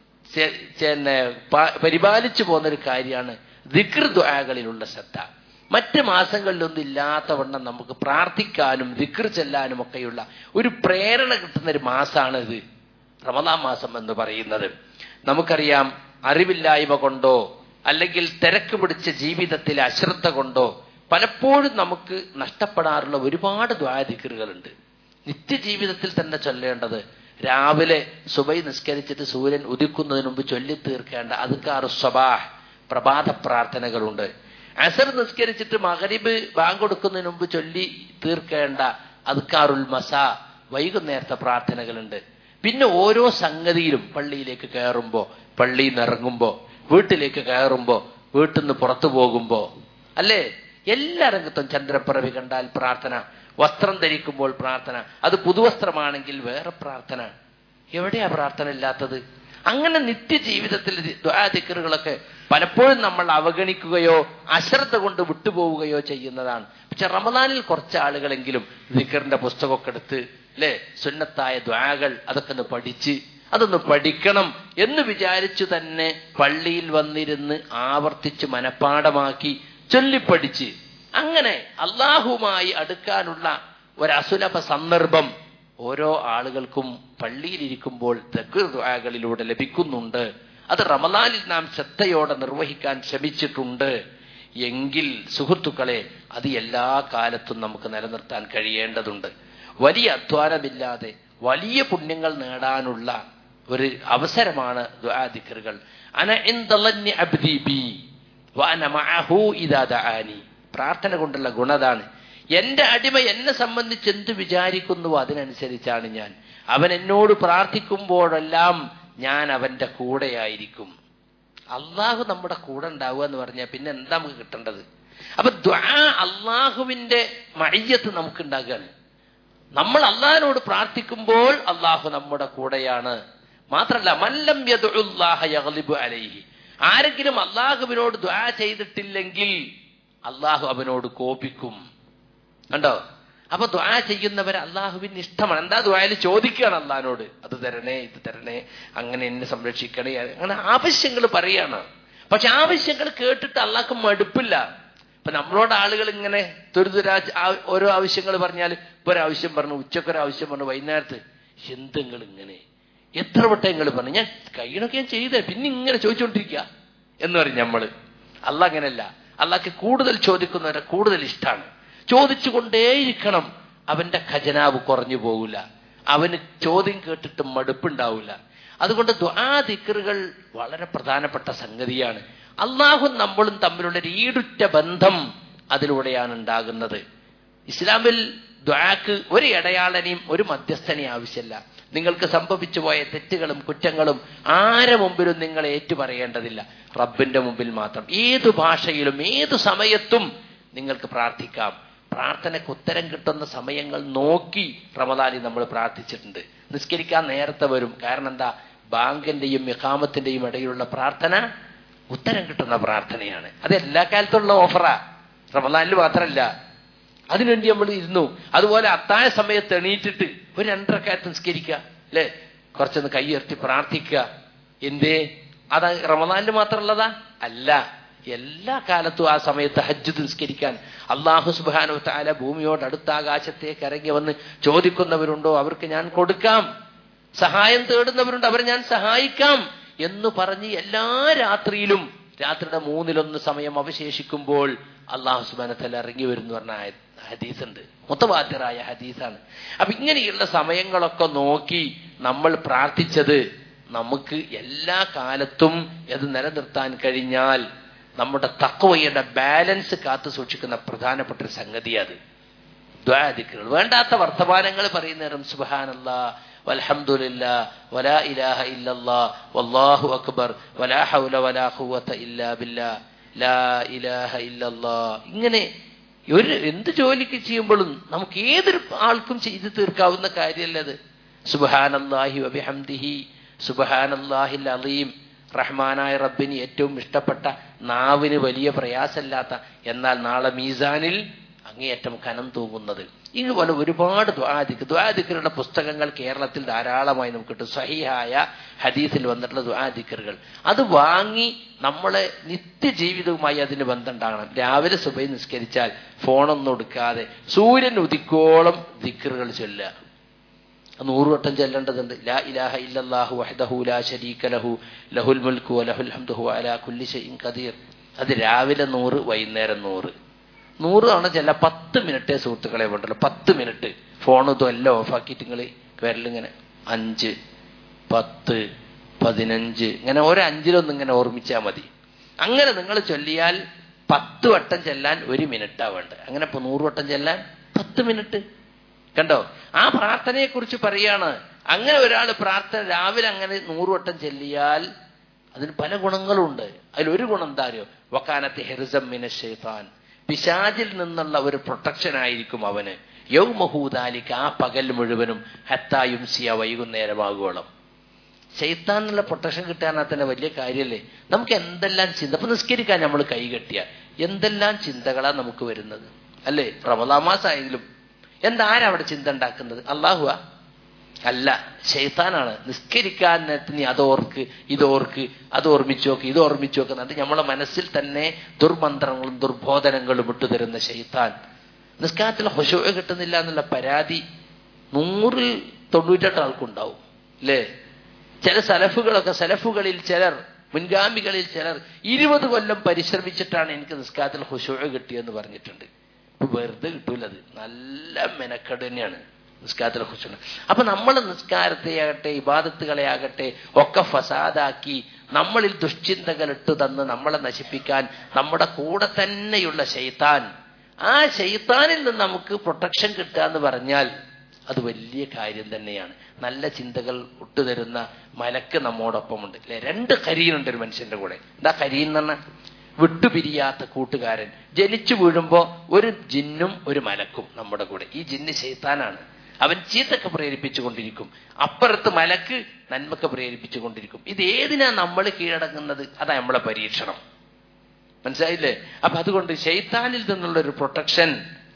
പരിപാലിച്ചു പോകുന്ന ഒരു കാര്യമാണ് ദിക്ർദ്വാകളിലുള്ള ശ്രദ്ധ മറ്റ് മാസങ്ങളിലൊന്നും ഇല്ലാത്തവണ്ണം നമുക്ക് പ്രാർത്ഥിക്കാനും ദിക്ർ ചെല്ലാനും ഒക്കെയുള്ള ഒരു പ്രേരണ കിട്ടുന്ന ഒരു മാസമാണ് ഇത് റമദാൻ മാസം എന്ന് പറയുന്നത് നമുക്കറിയാം അറിവില്ലായ്മ കൊണ്ടോ അല്ലെങ്കിൽ തിരക്ക് പിടിച്ച ജീവിതത്തിലെ അശ്രദ്ധ കൊണ്ടോ പലപ്പോഴും നമുക്ക് നഷ്ടപ്പെടാറുള്ള ഒരുപാട് ദ്വാദിക്കറുകളുണ്ട് നിത്യജീവിതത്തിൽ തന്നെ ചൊല്ലേണ്ടത് രാവിലെ സുബൈ നിസ്കരിച്ചിട്ട് സൂര്യൻ ഉദിക്കുന്നതിന് മുമ്പ് ചൊല്ലി തീർക്കേണ്ട അതുക്കാറ് സ്വബാഹ് പ്രഭാത പ്രാർത്ഥനകളുണ്ട് അസർ നിസ്കരിച്ചിട്ട് മകരിബ് ബാങ്ക് കൊടുക്കുന്നതിന് മുമ്പ് ചൊല്ലി തീർക്കേണ്ട അതുക്കാറുൽ മസ വൈകുന്നേരത്തെ പ്രാർത്ഥനകളുണ്ട് പിന്നെ ഓരോ സംഗതിയിലും പള്ളിയിലേക്ക് കയറുമ്പോ പള്ളിയിൽ നിന്ന് ഇറങ്ങുമ്പോ വീട്ടിലേക്ക് കയറുമ്പോ വീട്ടിൽ നിന്ന് പുറത്തു പോകുമ്പോ അല്ലേ എല്ലാ രംഗത്തും ചന്ദ്രപ്പിറവി കണ്ടാൽ പ്രാർത്ഥന വസ്ത്രം ധരിക്കുമ്പോൾ പ്രാർത്ഥന അത് പുതുവസ്ത്രമാണെങ്കിൽ വേറെ പ്രാർത്ഥന എവിടെയാ പ്രാർത്ഥന ഇല്ലാത്തത് അങ്ങനെ നിത്യജീവിതത്തിൽ ദ്വാദിക്കറുകളൊക്കെ പലപ്പോഴും നമ്മൾ അവഗണിക്കുകയോ അശ്രദ്ധ കൊണ്ട് വിട്ടുപോവുകയോ ചെയ്യുന്നതാണ് പക്ഷെ റമദാനിൽ കുറച്ച് ആളുകളെങ്കിലും ദിക്കറിന്റെ പുസ്തകമൊക്കെ എടുത്ത് അല്ലെ സുന്നത്തായ ദ്വാകൾ അതൊക്കെ ഒന്ന് പഠിച്ച് അതൊന്ന് പഠിക്കണം എന്ന് വിചാരിച്ചു തന്നെ പള്ളിയിൽ വന്നിരുന്ന് ആവർത്തിച്ച് മനഃപ്പാടമാക്കി ചൊല്ലിപ്പഠിച്ച് അങ്ങനെ അള്ളാഹുമായി അടുക്കാനുള്ള ഒരസുലഭ സന്ദർഭം ഓരോ ആളുകൾക്കും പള്ളിയിലിരിക്കുമ്പോൾ ദ്വാകളിലൂടെ ലഭിക്കുന്നുണ്ട് അത് റമദാനിൽ നാം ശ്രദ്ധയോടെ നിർവഹിക്കാൻ ശ്രമിച്ചിട്ടുണ്ട് എങ്കിൽ സുഹൃത്തുക്കളെ അത് എല്ലാ കാലത്തും നമുക്ക് നിലനിർത്താൻ കഴിയേണ്ടതുണ്ട് വലിയ അധ്വാനമില്ലാതെ വലിയ പുണ്യങ്ങൾ നേടാനുള്ള ഒരു അവസരമാണ് ദ്വാദിക്കറുകൾ അന അബ്ദി ബി വഅന മഅഹു ഇദാ ദഅാനി പ്രാർത്ഥന കൊണ്ടുള്ള ഗുണതാണ് എന്റെ അടിമ എന്നെ സംബന്ധിച്ച് എന്ത് വിചാരിക്കുന്നുവോ അതിനനുസരിച്ചാണ് ഞാൻ അവൻ എന്നോട് പ്രാർത്ഥിക്കുമ്പോഴെല്ലാം ഞാൻ അവന്റെ കൂടെയായിരിക്കും അള്ളാഹു നമ്മുടെ കൂടെ ഉണ്ടാവുക എന്ന് പറഞ്ഞാൽ പിന്നെ എന്താ നമുക്ക് കിട്ടേണ്ടത് അപ്പൊ ദ്വാ അള്ളാഹുവിന്റെ മയ്യത്ത് നമുക്ക് ഉണ്ടാകുകയാണ് നമ്മൾ അള്ളാഹിനോട് പ്രാർത്ഥിക്കുമ്പോൾ അള്ളാഹു നമ്മുടെ കൂടെയാണ് മാത്രല്ല മല്ലം യദുല്ലാഹു അലൈഹി ആരെങ്കിലും അള്ളാഹുവിനോട് ദ്വാ ചെയ്തിട്ടില്ലെങ്കിൽ അള്ളാഹു അവനോട് കോപിക്കും കണ്ടോ അപ്പൊ ദ്വാ ചെയ്യുന്നവർ അള്ളാഹുവിന് ഇഷ്ടമാണ് എന്താ ദ്വായിൽ ചോദിക്കുകയാണ് അള്ളഹാനോട് അത് തരണേ ഇത് തരണേ അങ്ങനെ എന്നെ സംരക്ഷിക്കണേ അങ്ങനെ ആവശ്യങ്ങൾ പറയാണ് പക്ഷെ ആവശ്യങ്ങൾ കേട്ടിട്ട് അള്ളാഹ്ക്ക് മടുപ്പില്ല ഇപ്പൊ നമ്മളോട് ആളുകൾ ഇങ്ങനെ തുരിതുരാ ഓരോ ആവശ്യങ്ങൾ പറഞ്ഞാൽ ഇപ്പൊ ഒരാവശ്യം പറഞ്ഞു ഉച്ചക്കൊരു ആവശ്യം പറഞ്ഞു വൈകുന്നേരത്ത് എന്തെങ്ങൾ ഇങ്ങനെ എത്ര വട്ടം നിങ്ങൾ പറഞ്ഞു ഞാൻ കയ്യിലൊക്കെ ഞാൻ ചെയ്തേ പിന്നെ ഇങ്ങനെ ചോദിച്ചുകൊണ്ടിരിക്കുക എന്ന് പറയും നമ്മള് അല്ല അങ്ങനെയല്ല അള്ളാഹ്ക്ക് കൂടുതൽ ചോദിക്കുന്നവരെ കൂടുതൽ ഇഷ്ടമാണ് ചോദിച്ചുകൊണ്ടേയിരിക്കണം അവന്റെ ഖജനാവ് കുറഞ്ഞു പോകില്ല അവന് ചോദ്യം കേട്ടിട്ട് മടുപ്പുണ്ടാവില്ല അതുകൊണ്ട് ദ്വാ ദിക്കറുകൾ വളരെ പ്രധാനപ്പെട്ട സംഗതിയാണ് അള്ളാഹും നമ്മളും തമ്മിലുള്ള ഒരു ഈടുറ്റ ബന്ധം അതിലൂടെയാണ് ഉണ്ടാകുന്നത് ഇസ്ലാമിൽ ദ്വാക്ക് ഒരു ഇടയാളനെയും ഒരു മധ്യസ്ഥനെയും ആവശ്യമില്ല നിങ്ങൾക്ക് സംഭവിച്ചു പോയ തെറ്റുകളും കുറ്റങ്ങളും ആരെ മുമ്പിലും നിങ്ങൾ ഏറ്റുപറയേണ്ടതില്ല റബ്ബിന്റെ മുമ്പിൽ മാത്രം ഏതു ഭാഷയിലും ഏതു സമയത്തും നിങ്ങൾക്ക് പ്രാർത്ഥിക്കാം പ്രാർത്ഥനയ്ക്ക് ഉത്തരം കിട്ടുന്ന സമയങ്ങൾ നോക്കി റമദാനി നമ്മൾ പ്രാർത്ഥിച്ചിട്ടുണ്ട് നിസ്കരിക്കാൻ നേരത്തെ വരും കാരണം എന്താ ബാങ്കിന്റെയും മിഖാമത്തിന്റെയും ഇടയിലുള്ള പ്രാർത്ഥന ഉത്തരം കിട്ടുന്ന പ്രാർത്ഥനയാണ് അത് എല്ലാ കാലത്തുള്ള ഓഫറാ റമദാനിൽ മാത്രമല്ല അതിനുവേണ്ടി നമ്മൾ ഇരുന്നു അതുപോലെ അത്താഴ സമയത്ത് എണീറ്റിട്ട് ഒരു രണ്ടരക്കാലത്ത് നിസ്കരിക്കുക അല്ലേ കുറച്ചൊന്ന് കൈയുയർത്തി പ്രാർത്ഥിക്കുക എന്തേ അത് റമദാനിൽ മാത്രമുള്ളതാ അല്ല എല്ലാ കാലത്തും ആ സമയത്ത് ഹജ്ജ് നിസ്കരിക്കാൻ അള്ളാഹു സുബാനു താല ഭൂമിയോട് അടുത്ത ആകാശത്തേക്ക് ഇറങ്ങി വന്ന് ചോദിക്കുന്നവരുണ്ടോ അവർക്ക് ഞാൻ കൊടുക്കാം സഹായം തേടുന്നവരുണ്ട് അവരെ ഞാൻ സഹായിക്കാം എന്ന് പറഞ്ഞ് എല്ലാ രാത്രിയിലും രാത്രിയുടെ മൂന്നിലൊന്ന് സമയം അവശേഷിക്കുമ്പോൾ അള്ളാഹു സുബാനത്തല്ല ഇറങ്ങി വരുന്നു പറഞ്ഞ ഹദീസ് ഉണ്ട് മുത്തവാദ്യറായ ഹദീസാണ് അപ്പൊ ഇങ്ങനെയുള്ള സമയങ്ങളൊക്കെ നോക്കി നമ്മൾ പ്രാർത്ഥിച്ചത് നമുക്ക് എല്ലാ കാലത്തും ഇത് നിലനിർത്താൻ കഴിഞ്ഞാൽ നമ്മുടെ തക്കവയുടെ ബാലൻസ് കാത്തു സൂക്ഷിക്കുന്ന പ്രധാനപ്പെട്ട ഒരു സംഗതി അത് ദ്വാദിക്കുകൾ വേണ്ടാത്ത വർത്തമാനങ്ങൾ പറയുന്നേരം സുബാനല്ലാ വൽഹംദുലില്ല വലാ ഇലാഹ ഇല്ലല്ലാ വല്ലാഹു അക്ബർ വലാ ഹൗല വലാ ഖുവത ഇല്ലാ ബില്ലാ ലാ ഇലാഹ ഇല്ലല്ലാ ഇങ്ങനെ ഒരു എന്ത് ജോലിക്ക് ചെയ്യുമ്പോഴും നമുക്ക് ഏതൊരു ആൾക്കും ചെയ്തു തീർക്കാവുന്ന കാര്യമല്ല അത് സുബഹാനല്ലാഹി വബിഹംദിഹി സുബഹാനല്ലാഹിൽ അലീം റഹ്മാനായ റബ്ബിന് ഏറ്റവും ഇഷ്ടപ്പെട്ട നാവിന് വലിയ പ്രയാസമില്ലാത്ത എന്നാൽ നാളെ മീസാനിൽ അങ്ങേയറ്റം കനം തൂങ്ങുന്നത് ഇതുപോലെ ഒരുപാട് ദ്വാദിക്ക് ദ്വാദിക്കറുടെ പുസ്തകങ്ങൾ കേരളത്തിൽ ധാരാളമായി നമുക്ക് കിട്ടും സഹിയായ ഹദീസിൽ വന്നിട്ടുള്ള ദ്വാദിക്കറുകൾ അത് വാങ്ങി നമ്മളെ നിത്യജീവിതവുമായി അതിന് ബന്ധമുണ്ടാകണം രാവിലെ സുബൈ നിസ്കരിച്ചാൽ ഫോണൊന്നും എടുക്കാതെ സൂര്യൻ ഉദിക്കോളം ദിക്കറുകൾ ചൊല്ലുക നൂറ് വട്ടം ചെല്ലേണ്ടതുണ്ട് ലാ ഇലാഹ ഇല്ലല്ലാഹു വഹ്ദഹു ലാ ശരീക ലഹു ലഹുൽ മുൽക്കു ലഹുൽ ഹംദുഹു അലാ കുല്ലി ഷൈഇൻ ഖദീർ അത് രാവിലെ നൂറ് വൈകുന്നേരം നൂറ് നൂറ് തവണ ചെല്ല പത്ത് മിനിറ്റേ സുഹൃത്തുക്കളെ വേണ്ടല്ലോ പത്ത് മിനിറ്റ് ഫോൺ ഇതും എല്ലാം ഓഫാക്കിയിട്ട് നിങ്ങൾ വിരലിങ്ങനെ അഞ്ച് പത്ത് പതിനഞ്ച് ഇങ്ങനെ ഒരു അഞ്ചിലൊന്നും ഇങ്ങനെ ഓർമ്മിച്ചാൽ മതി അങ്ങനെ നിങ്ങൾ ചൊല്ലിയാൽ പത്ത് വട്ടം ചെല്ലാൻ ഒരു മിനിറ്റാ വേണ്ടത് അങ്ങനെ ഇപ്പൊ നൂറ് വട്ടം ചെല്ലാൻ പത്ത് മിനിറ്റ് കണ്ടോ ആ പ്രാർത്ഥനയെ കുറിച്ച് പറയാണ് അങ്ങനെ ഒരാൾ പ്രാർത്ഥന രാവിലെ അങ്ങനെ നൂറ് വട്ടം ചെല്ലിയാൽ അതിന് പല ഗുണങ്ങളുണ്ട് അതിലൊരു ഗുണം എന്താ അറിയോ വക്കാനത്തെ ഹെറിസമ്മിന ഷെയ്ത്താൻ പിശാചിൽ നിന്നുള്ള ഒരു പ്രൊട്ടക്ഷൻ ആയിരിക്കും അവന് യൗമഹൂദാലിക്ക് ആ പകൽ മുഴുവനും ഹത്തായും സിയ വൈകുന്നേരമാകുവോളം ശൈത്താനുള്ള പ്രൊട്ടക്ഷൻ കിട്ടാനാ തന്നെ വലിയ കാര്യമല്ലേ നമുക്ക് എന്തെല്ലാം ചിന്ത അപ്പൊ നിസ്കരിക്കാൻ നമ്മൾ കൈകെട്ടിയ എന്തെല്ലാം ചിന്തകളാ നമുക്ക് വരുന്നത് അല്ലേ റമദാമാസായെങ്കിലും എന്താരാ അവിടെ ചിന്ത ഉണ്ടാക്കുന്നത് അള്ളാഹുവാ അല്ല ഷെയ്ത്താനാണ് നിസ്കരിക്കാൻ നീ അതോർക്ക് ഇതോർക്ക് അത് ഓർമ്മിച്ചു നോക്ക് ഇത് ഓർമ്മിച്ചു നോക്ക് എന്നിട്ട് നമ്മളെ മനസ്സിൽ തന്നെ ദുർമന്ത്രങ്ങളും ദുർബോധനങ്ങളും ഇട്ടുതരുന്ന ഷെയ്ത്താൻ നിസ്കാരത്തിൽ ഹുഷോ കിട്ടുന്നില്ല എന്നുള്ള പരാതി നൂറിൽ തൊണ്ണൂറ്റെട്ട് ആൾക്കുണ്ടാവും അല്ലേ ചില സലഫുകളൊക്കെ സലഫുകളിൽ ചിലർ മുൻഗാമികളിൽ ചിലർ ഇരുപത് കൊല്ലം പരിശ്രമിച്ചിട്ടാണ് എനിക്ക് നിസ്കാരത്തിൽ ഹുഷോ കിട്ടിയെന്ന് പറഞ്ഞിട്ടുണ്ട് വെറുതെ കിട്ടൂലത് നല്ല മെനക്കെട് തന്നെയാണ് നിസ്കാരത്തിലെ ഹുസുന അപ്പൊ നമ്മൾ നിസ്കാരത്തെ ആകട്ടെ ഇബാദത്തുകളെ ആകട്ടെ ഒക്കെ ഫസാദാക്കി നമ്മളിൽ ദുശ്ചിന്തകൾ ഇട്ടു തന്ന് നമ്മളെ നശിപ്പിക്കാൻ നമ്മുടെ കൂടെ തന്നെയുള്ള ശൈത്താൻ ആ ശൈത്താനിൽ നിന്ന് നമുക്ക് പ്രൊട്ടക്ഷൻ കിട്ടുക എന്ന് പറഞ്ഞാൽ അത് വലിയ കാര്യം തന്നെയാണ് നല്ല ചിന്തകൾ ഒട്ടുതരുന്ന മലക്ക് നമ്മോടൊപ്പമുണ്ട് അല്ലെ രണ്ട് കരീനുണ്ട് ഒരു മനുഷ്യന്റെ കൂടെ എന്താ കരീൻ എന്ന് പറഞ്ഞാൽ വിട്ടുപിരിയാത്ത കൂട്ടുകാരൻ ജനിച്ചു വീഴുമ്പോ ഒരു ജിന്നും ഒരു മലക്കും നമ്മുടെ കൂടെ ഈ ജിന്ന് ശൈത്താനാണ് അവൻ ചീത്തൊക്കെ പ്രേരിപ്പിച്ചുകൊണ്ടിരിക്കും അപ്പുറത്ത് മലക്ക് നന്മക്ക് പ്രേരിപ്പിച്ചുകൊണ്ടിരിക്കും ഇത് ഏതിനാ നമ്മൾ കീഴടങ്ങുന്നത് അതാ നമ്മളെ പരീക്ഷണം മനസ്സിലായില്ലേ അപ്പൊ അതുകൊണ്ട് ശൈത്താനിൽ നിന്നുള്ള ഒരു പ്രൊട്ടക്ഷൻ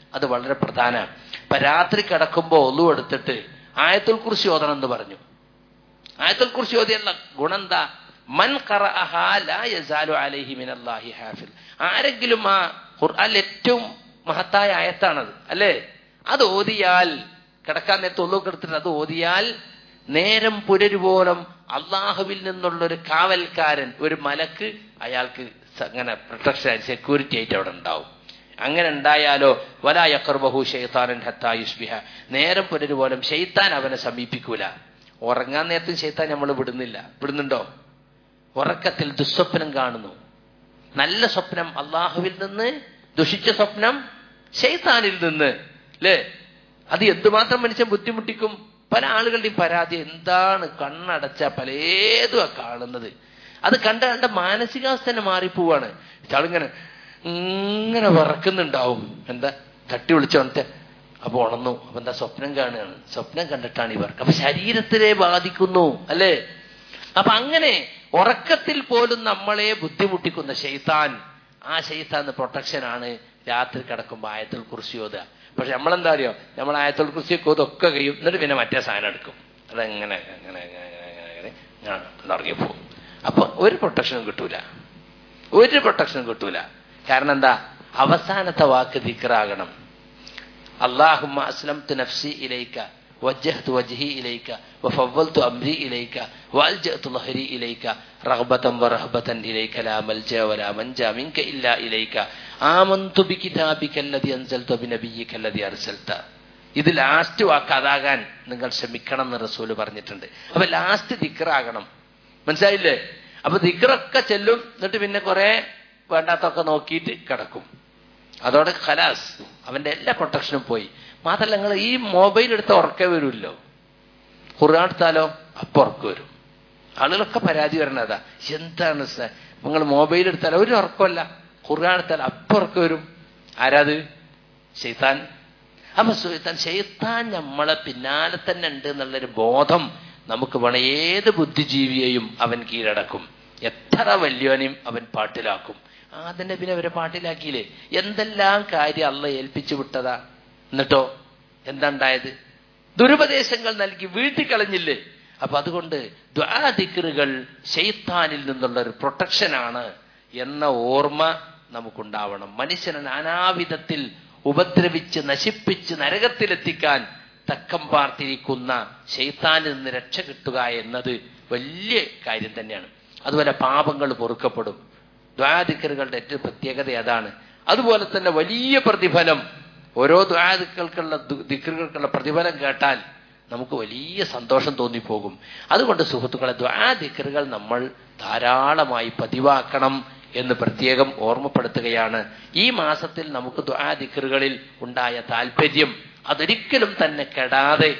അത് വളരെ പ്രധാനമാണ് ഇപ്പൊ രാത്രി കിടക്കുമ്പോൾ ഒന്നു എടുത്തിട്ട് ആയത്തുൽ കുറിച്ച് ഓതണം എന്ന് പറഞ്ഞു ആയത്തുൽ കുറിച്ച് ഓതിയുള്ള ഗുണം എന്താ മൻ ഖറഅഹാ ലാ യസാലു അലൈഹി മിനല്ലാഹി ഹാഫിൽ ആരെങ്കിലും ആ ഖുർആനിൽ ഏറ്റവും മഹത്തായ ആയത്താണത് അല്ലേ അത് ഓതിയാൽ കിടക്കാൻ നേരത്തെ ഒന്നു എടുത്തിട്ട് അത് ഓതിയാൽ നേരം പുലരുപോലും അള്ളാഹുവിൽ നിന്നുള്ള ഒരു കാവൽക്കാരൻ ഒരു മലക്ക് അയാൾക്ക് അങ്ങനെ പ്രൊട്ടക്ഷൻ സെക്യൂരിറ്റി ആയിട്ട് അവിടെ ഉണ്ടാവും അങ്ങനെ ഉണ്ടായാലോ വലായക്കർബഹു ഷെയ്ത്താനൻ ഹത്തായുഷ്ബിഹ നേരം പുലരുപോലും ഷെയ്ത്താൻ അവനെ സമീപിക്കൂല ഉറങ്ങാൻ നേരത്തും ഷെയ്ത്താൻ നമ്മൾ വിടുന്നില്ല വിടുന്നുണ്ടോ ഉറക്കത്തിൽ ദുസ്വപ്നം കാണുന്നു നല്ല സ്വപ്നം അള്ളാഹുവിൽ നിന്ന് ദുഷിച്ച സ്വപ്നം ഷെയ്ത്താനിൽ നിന്ന് അല്ലേ അത് എന്തുമാത്രം മനുഷ്യൻ ബുദ്ധിമുട്ടിക്കും പല ആളുകളുടെയും പരാതി എന്താണ് കണ്ണടച്ച പലേതും കാണുന്നത് അത് കണ്ട കണ്ട മാനസികാവസ്ഥ തന്നെ മാറിപ്പോവാണ് ആളിങ്ങനെ ഇങ്ങനെ വിറക്കുന്നുണ്ടാവും എന്താ തട്ടി വിളിച്ചോണത്തെ അപ്പൊ ഉണന്നു അപ്പൊ എന്താ സ്വപ്നം കാണുകയാണ് സ്വപ്നം കണ്ടിട്ടാണ് ഇവർ അപ്പൊ ശരീരത്തിനെ ബാധിക്കുന്നു അല്ലേ അപ്പൊ അങ്ങനെ ഉറക്കത്തിൽ പോലും നമ്മളെ ബുദ്ധിമുട്ടിക്കുന്ന ഷെയ്ത്താൻ ആ ഷെയ്ത്താൻ പ്രൊട്ടക്ഷനാണ് രാത്രി കിടക്കുമ്പോൾ ആയത്തിൽ കുറിച്ച് ഓതുക പക്ഷെ നമ്മളെന്താ അറിയോ നമ്മൾ ആയത്തിൽ കുറിച്ച് ഓതൊക്കെ കഴിയും എന്നിട്ട് പിന്നെ മറ്റേ സാധനം എടുക്കും അതെങ്ങനെ അങ്ങനെ അങ്ങനെ അങ്ങനെ അങ്ങനെ ഞാൻ ഇറങ്ങിപ്പോവും അപ്പൊ ഒരു പ്രൊട്ടക്ഷനും കിട്ടൂല ഒരു പ്രൊട്ടക്ഷനും കിട്ടൂല കാരണം എന്താ അവസാനത്തെ വാക്ക് ദിക്റാകണം അള്ളാഹുമ്മ അസ്ലംതു നഫ്സി ഇലൈക وجهت وجهي إليك وفضلت أمري إليك وألجأت ظهري إليك رغبة ورهبة إليك لا ملجأ ولا منجا منك إلا إليك آمنت بكتابك الذي أنزلت بنبيك الذي أرسلت ഇത് ലാസ്റ്റ് വാക്ക് അതാകാൻ നിങ്ങൾ ശ്രമിക്കണം എന്ന് റസൂല് പറഞ്ഞിട്ടുണ്ട് അപ്പൊ ലാസ്റ്റ് ദിക്റാകണം മനസ്സിലായില്ലേ അപ്പൊ ദിക്റൊക്കെ ചെല്ലും എന്നിട്ട് പിന്നെ കുറെ വേണ്ടാത്തൊക്കെ നോക്കിയിട്ട് കിടക്കും അതോടെ ഖലാസ് അവന്റെ എല്ലാ പ്രൊട്ടക്ഷനും പോയി മാത്രല്ല നിങ്ങൾ ഈ മൊബൈൽ എടുത്ത ഉറക്കേ വരുമല്ലോ ഖുർആൻ എടുത്താലോ അപ്പൊ ഉറക്കം വരും ആളുകളൊക്കെ പരാതി വരണതാ എന്താണ് സാർ നിങ്ങൾ മൊബൈൽ എടുത്താൽ ഒരു ഉറക്കമല്ല ഖുർആൻ എടുത്താൽ അപ്പൊ ഉറക്കം വരും ആരാത് ഷെയ്ത്താൻ അപ്പൊ ഷെയ്ത്താൻ ഷെയ്ത്താൻ നമ്മളെ പിന്നാലെ തന്നെ ഉണ്ട് എന്നുള്ളൊരു ബോധം നമുക്ക് വേണം ഏത് ബുദ്ധിജീവിയെയും അവൻ കീഴടക്കും എത്ര വലിയവനെയും അവൻ പാട്ടിലാക്കും ആദ്യം പിന്നെ അവരെ പാട്ടിലാക്കിയില്ലേ എന്തെല്ലാം കാര്യം അള്ള ഏൽപ്പിച്ചു വിട്ടതാ എന്നിട്ടോ എന്താ ഉണ്ടായത് ദുരുപദേശങ്ങൾ നൽകി വീട്ടിൽ കളഞ്ഞില്ലേ അപ്പൊ അതുകൊണ്ട് ദ്വാദിക്കറുകൾ ഷെയ്ത്താനിൽ നിന്നുള്ള ഒരു പ്രൊട്ടക്ഷനാണ് എന്ന ഓർമ്മ നമുക്കുണ്ടാവണം മനുഷ്യനെ നാനാവിധത്തിൽ ഉപദ്രവിച്ച് നശിപ്പിച്ച് നരകത്തിലെത്തിക്കാൻ തക്കം പാർത്തിരിക്കുന്ന ഷെയ്ത്താനിൽ നിന്ന് രക്ഷ കിട്ടുക എന്നത് വലിയ കാര്യം തന്നെയാണ് അതുപോലെ പാപങ്ങൾ പൊറുക്കപ്പെടും ദ്വാദിക്കറുകളുടെ ഏറ്റവും പ്രത്യേകത അതാണ് അതുപോലെ തന്നെ വലിയ പ്രതിഫലം ഓരോ ദ്വാദിക്കൾക്കുള്ള ദിക്കറുകൾക്കുള്ള പ്രതിഫലം കേട്ടാൽ നമുക്ക് വലിയ സന്തോഷം തോന്നിപ്പോകും അതുകൊണ്ട് സുഹൃത്തുക്കളെ ദ്വാദിക്കറുകൾ നമ്മൾ ധാരാളമായി പതിവാക്കണം എന്ന് പ്രത്യേകം ഓർമ്മപ്പെടുത്തുകയാണ് ഈ മാസത്തിൽ നമുക്ക് ദ്വാദിക്കറുകളിൽ ഉണ്ടായ താല്പര്യം അതൊരിക്കലും തന്നെ കെടാതെ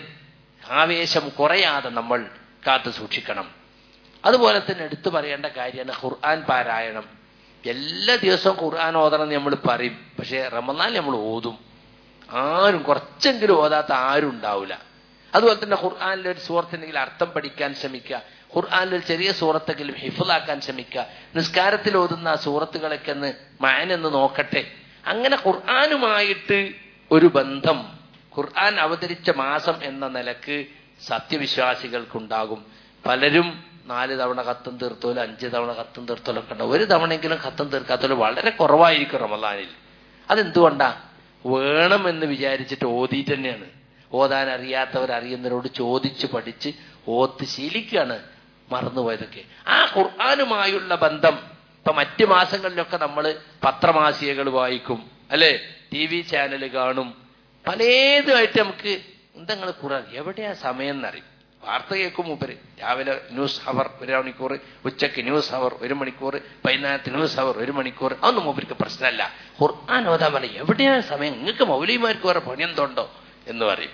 ആവേശം കുറയാതെ നമ്മൾ കാത്തു സൂക്ഷിക്കണം അതുപോലെ തന്നെ എടുത്തു പറയേണ്ട കാര്യമാണ് ഖുർആൻ പാരായണം എല്ലാ ദിവസവും ഖുർആൻ ഓതണം നമ്മൾ പറയും പക്ഷേ റമദാൻ നമ്മൾ ഓതും ആരും കുറച്ചെങ്കിലും ഓതാത്ത ആരും ഉണ്ടാവില്ല അതുപോലെ തന്നെ ഖുർആാനിൽ ഒരു സൂറത്തിനെങ്കിലും അർത്ഥം പഠിക്കാൻ ശ്രമിക്കുക ഖുർആാനിൽ ഒരു ചെറിയ സൂറത്തെങ്കിലും ഹിഫിലാക്കാൻ ശ്രമിക്കുക നിസ്കാരത്തിൽ ഓതുന്ന ആ സൂറത്തുകളൊക്കെ ഒന്ന് മാനെന്ന് നോക്കട്ടെ അങ്ങനെ ഖുർആാനുമായിട്ട് ഒരു ബന്ധം ഖുർആൻ അവതരിച്ച മാസം എന്ന നിലക്ക് സത്യവിശ്വാസികൾക്കുണ്ടാകും പലരും നാല് തവണ കത്തും തീർത്തോലും അഞ്ച് തവണ കത്തും തീർത്തോലും ഒക്കെ ഉണ്ടാവും ഒരു തവണയെങ്കിലും കത്തും തീർക്കാത്തോലും വളരെ കുറവായിരിക്കും റമദാനിൽ അതെന്തുകൊണ്ടാ വേണമെന്ന് വിചാരിച്ചിട്ട് ഓതിയിട്ട് തന്നെയാണ് ഓതാൻ അറിയാത്തവർ അറിയുന്നവരോട് ചോദിച്ച് പഠിച്ച് ഓത്ത് ശീലിക്കുകയാണ് മറന്നുപോയതൊക്കെ ആ ഖുർആാനുമായുള്ള ബന്ധം ഇപ്പൊ മറ്റ് മാസങ്ങളിലൊക്കെ നമ്മൾ പത്രമാസികകൾ വായിക്കും അല്ലെ ടി വി ചാനൽ കാണും പലേതുമായിട്ട് നമുക്ക് എന്താ നിങ്ങൾ ഖുർആൻ എവിടെയാ സമയം എന്നറിയും വാർത്ത കേൾക്കും മൂപ്പര് രാവിലെ ന്യൂസ് അവർ ഒരു മണിക്കൂർ ഉച്ചയ്ക്ക് ന്യൂസ് അവർ ഒരു മണിക്കൂർ വൈകുന്നേരത്ത് ന്യൂസ് അവർ ഒരു മണിക്കൂർ അതൊന്നും മൂപ്പർക്ക് പ്രശ്നമല്ല ഖുർആൻ ഓതാൻ പറയും എവിടെയാണ് സമയം നിങ്ങൾക്ക് മൗലിമാർക്ക് വേറെ പണിയെന്തുണ്ടോ എന്ന് പറയും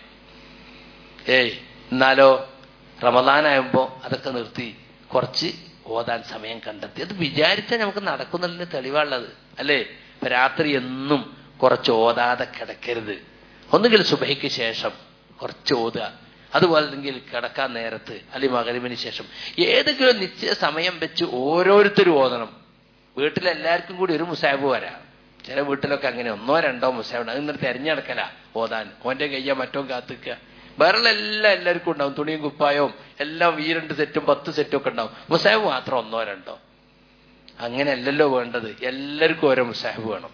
ഏയ് എന്നാലോ റമദാനാകുമ്പോ അതൊക്കെ നിർത്തി കുറച്ച് ഓതാൻ സമയം കണ്ടെത്തി അത് വിചാരിച്ചാൽ നമുക്ക് നടക്കുന്നുള്ളതിന് തെളിവാണുള്ളത് അല്ലേ ഇപ്പൊ രാത്രി എന്നും കുറച്ച് ഓതാതെ കിടക്കരുത് ഒന്നുകിൽ സുബഹിക്ക് ശേഷം കുറച്ച് ഓതുക അതുപോലെ അല്ലെങ്കിൽ കിടക്കാൻ നേരത്ത് അല്ലെങ്കിൽ മകരവിന് ശേഷം ഏതെങ്കിലും നിശ്ചയ സമയം വെച്ച് ഓരോരുത്തരും ഓതണം വീട്ടിലെല്ലാവർക്കും കൂടി ഒരു മുസാബ് വരാം ചില വീട്ടിലൊക്കെ അങ്ങനെ ഒന്നോ രണ്ടോ മുസാബ് അത് ഇന്നിട്ട് തെരഞ്ഞെടുക്കല ഓതാൻ ഓന്റെ കയ്യ മറ്റോ കാത്തിക്കുക വേറെ എല്ലാം എല്ലാവർക്കും ഉണ്ടാവും തുണിയും കുപ്പായവും എല്ലാം ഈ രണ്ട് സെറ്റും പത്ത് സെറ്റും ഒക്കെ ഉണ്ടാവും മുസാബ് മാത്രം ഒന്നോ രണ്ടോ അങ്ങനെയല്ലല്ലോ വേണ്ടത് എല്ലാവർക്കും ഓരോ മുസാഹിബ് വേണം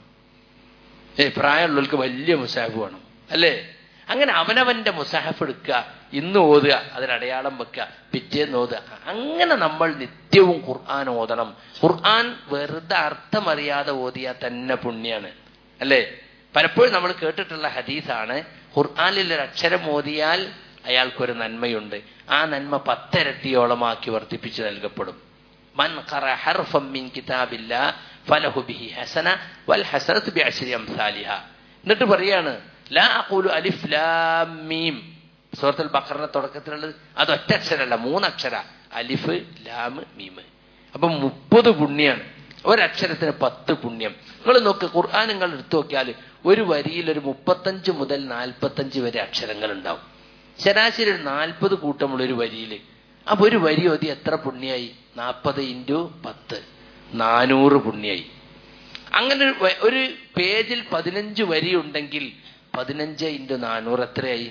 ഏ പ്രായമുള്ളവർക്ക് വലിയ മുസാഹിബ് വേണം അല്ലേ അങ്ങനെ അവനവന്റെ മുസാഹഫ് എടുക്കുക ഇന്ന് ഓതുക അതിനടയാളം വെക്കുക പിറ്റേന്ന് ഓതുക അങ്ങനെ നമ്മൾ നിത്യവും ഖുർആൻ ഓതണം ഖുർആൻ വെറുതെ അർത്ഥമറിയാതെ ഓതിയാൽ തന്നെ പുണ്യാണ് അല്ലേ പലപ്പോഴും നമ്മൾ കേട്ടിട്ടുള്ള ഹദീസാണ് ഖുർആനിൽ ഒരു അക്ഷരം ഓതിയാൽ അയാൾക്കൊരു നന്മയുണ്ട് ആ നന്മ പത്തിരട്ടിയോളമാക്കി വർദ്ധിപ്പിച്ചു നൽകപ്പെടും മൻ ഖറ ഹർഫം മിൻ കിതാബില്ല ഫലഹു ബിഹി ഹസന വൽ ഹസനത്ത് ബിഅശ്രി അംസാലിഹ എന്നിട്ട് പറയാണ് ലാ അഖൂലു അലിഫ് ലാം മീം സൂറത്തുൽ ബഖറിന്റെ തുടക്കത്തിലുള്ളത് അത് ഒറ്റ അക്ഷരമല്ല മൂന്നക്ഷര അലിഫ് ലാം മീം അപ്പൊ മുപ്പത് പുണ്യാണ് ഒരക്ഷരത്തിന് പത്ത് പുണ്യം നിങ്ങൾ നോക്ക് ഖുർആൻ നിങ്ങൾ എടുത്തു നോക്കിയാൽ ഒരു വരിയിൽ ഒരു മുപ്പത്തഞ്ച് മുതൽ നാൽപ്പത്തഞ്ച് വരെ അക്ഷരങ്ങൾ ഉണ്ടാവും ശരാശരി ഒരു നാൽപ്പത് കൂട്ടമുള്ള ഒരു വരിയിൽ അപ്പൊ ഒരു വരി ഓതി എത്ര പുണ്യായി നാൽപ്പത് ഇൻറ്റു പത്ത് നാനൂറ് പുണ്യായി അങ്ങനെ ഒരു വ- ഒരു പേജിൽ പതിനഞ്ച് വരി ഉണ്ടെങ്കിൽ പതിനഞ്ച് ഇൻറ്റു നാനൂറ് എത്രയായി